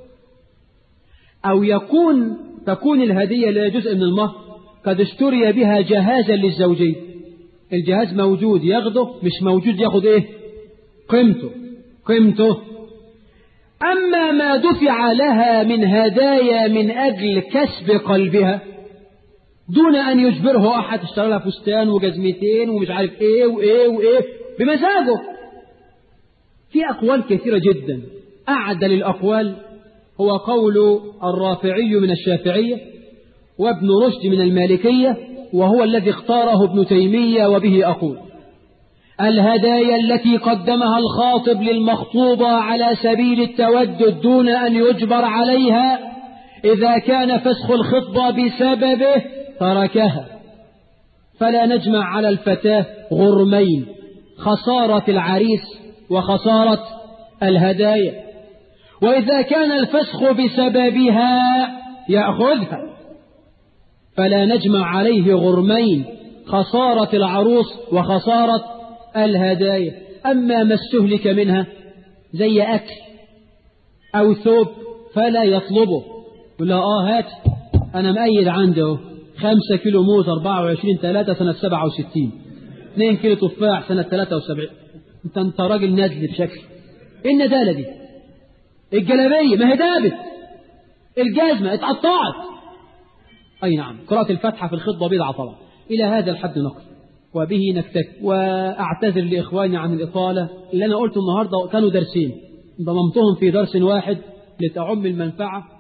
أو يكون تكون الهدية اللي هي جزء من المهر قد اشتري بها جهازا للزوجين الجهاز موجود ياخده مش موجود ياخد ايه قيمته قيمته أما ما دفع لها من هدايا من أجل كسب قلبها دون أن يجبره أحد اشترى لها فستان وجزمتين ومش عارف إيه وإيه وإيه بمزاجه في أقوال كثيرة جدا أعدل الأقوال هو قول الرافعي من الشافعية وابن رشد من المالكية وهو الذي اختاره ابن تيمية وبه أقول الهدايا التي قدمها الخاطب للمخطوبة على سبيل التودد دون أن يجبر عليها إذا كان فسخ الخطبة بسببه تركها فلا نجمع على الفتاة غرمين خسارة العريس وخسارة الهدايا وإذا كان الفسخ بسببها يأخذها فلا نجمع عليه غرمين خسارة العروس وخسارة الهدايا أما ما استهلك منها زي أكل أو ثوب فلا يطلبه يقول له آه هات أنا مأيد عنده خمسة كيلو موز أربعة وعشرين ثلاثة سنة سبعة وستين اثنين كيلو تفاح سنة ثلاثة وسبعين انت انت راجل نازل بشكل ايه الندالة دي الجلابية ما هي دابت الجزمة اتقطعت أي نعم قراءة الفاتحة في الخطبة بدعة طبعا إلى هذا الحد نقل وبه نكتفي وأعتذر لإخواني عن الإطالة اللي أنا قلت النهاردة كانوا درسين ضممتهم في درس واحد لتعم المنفعة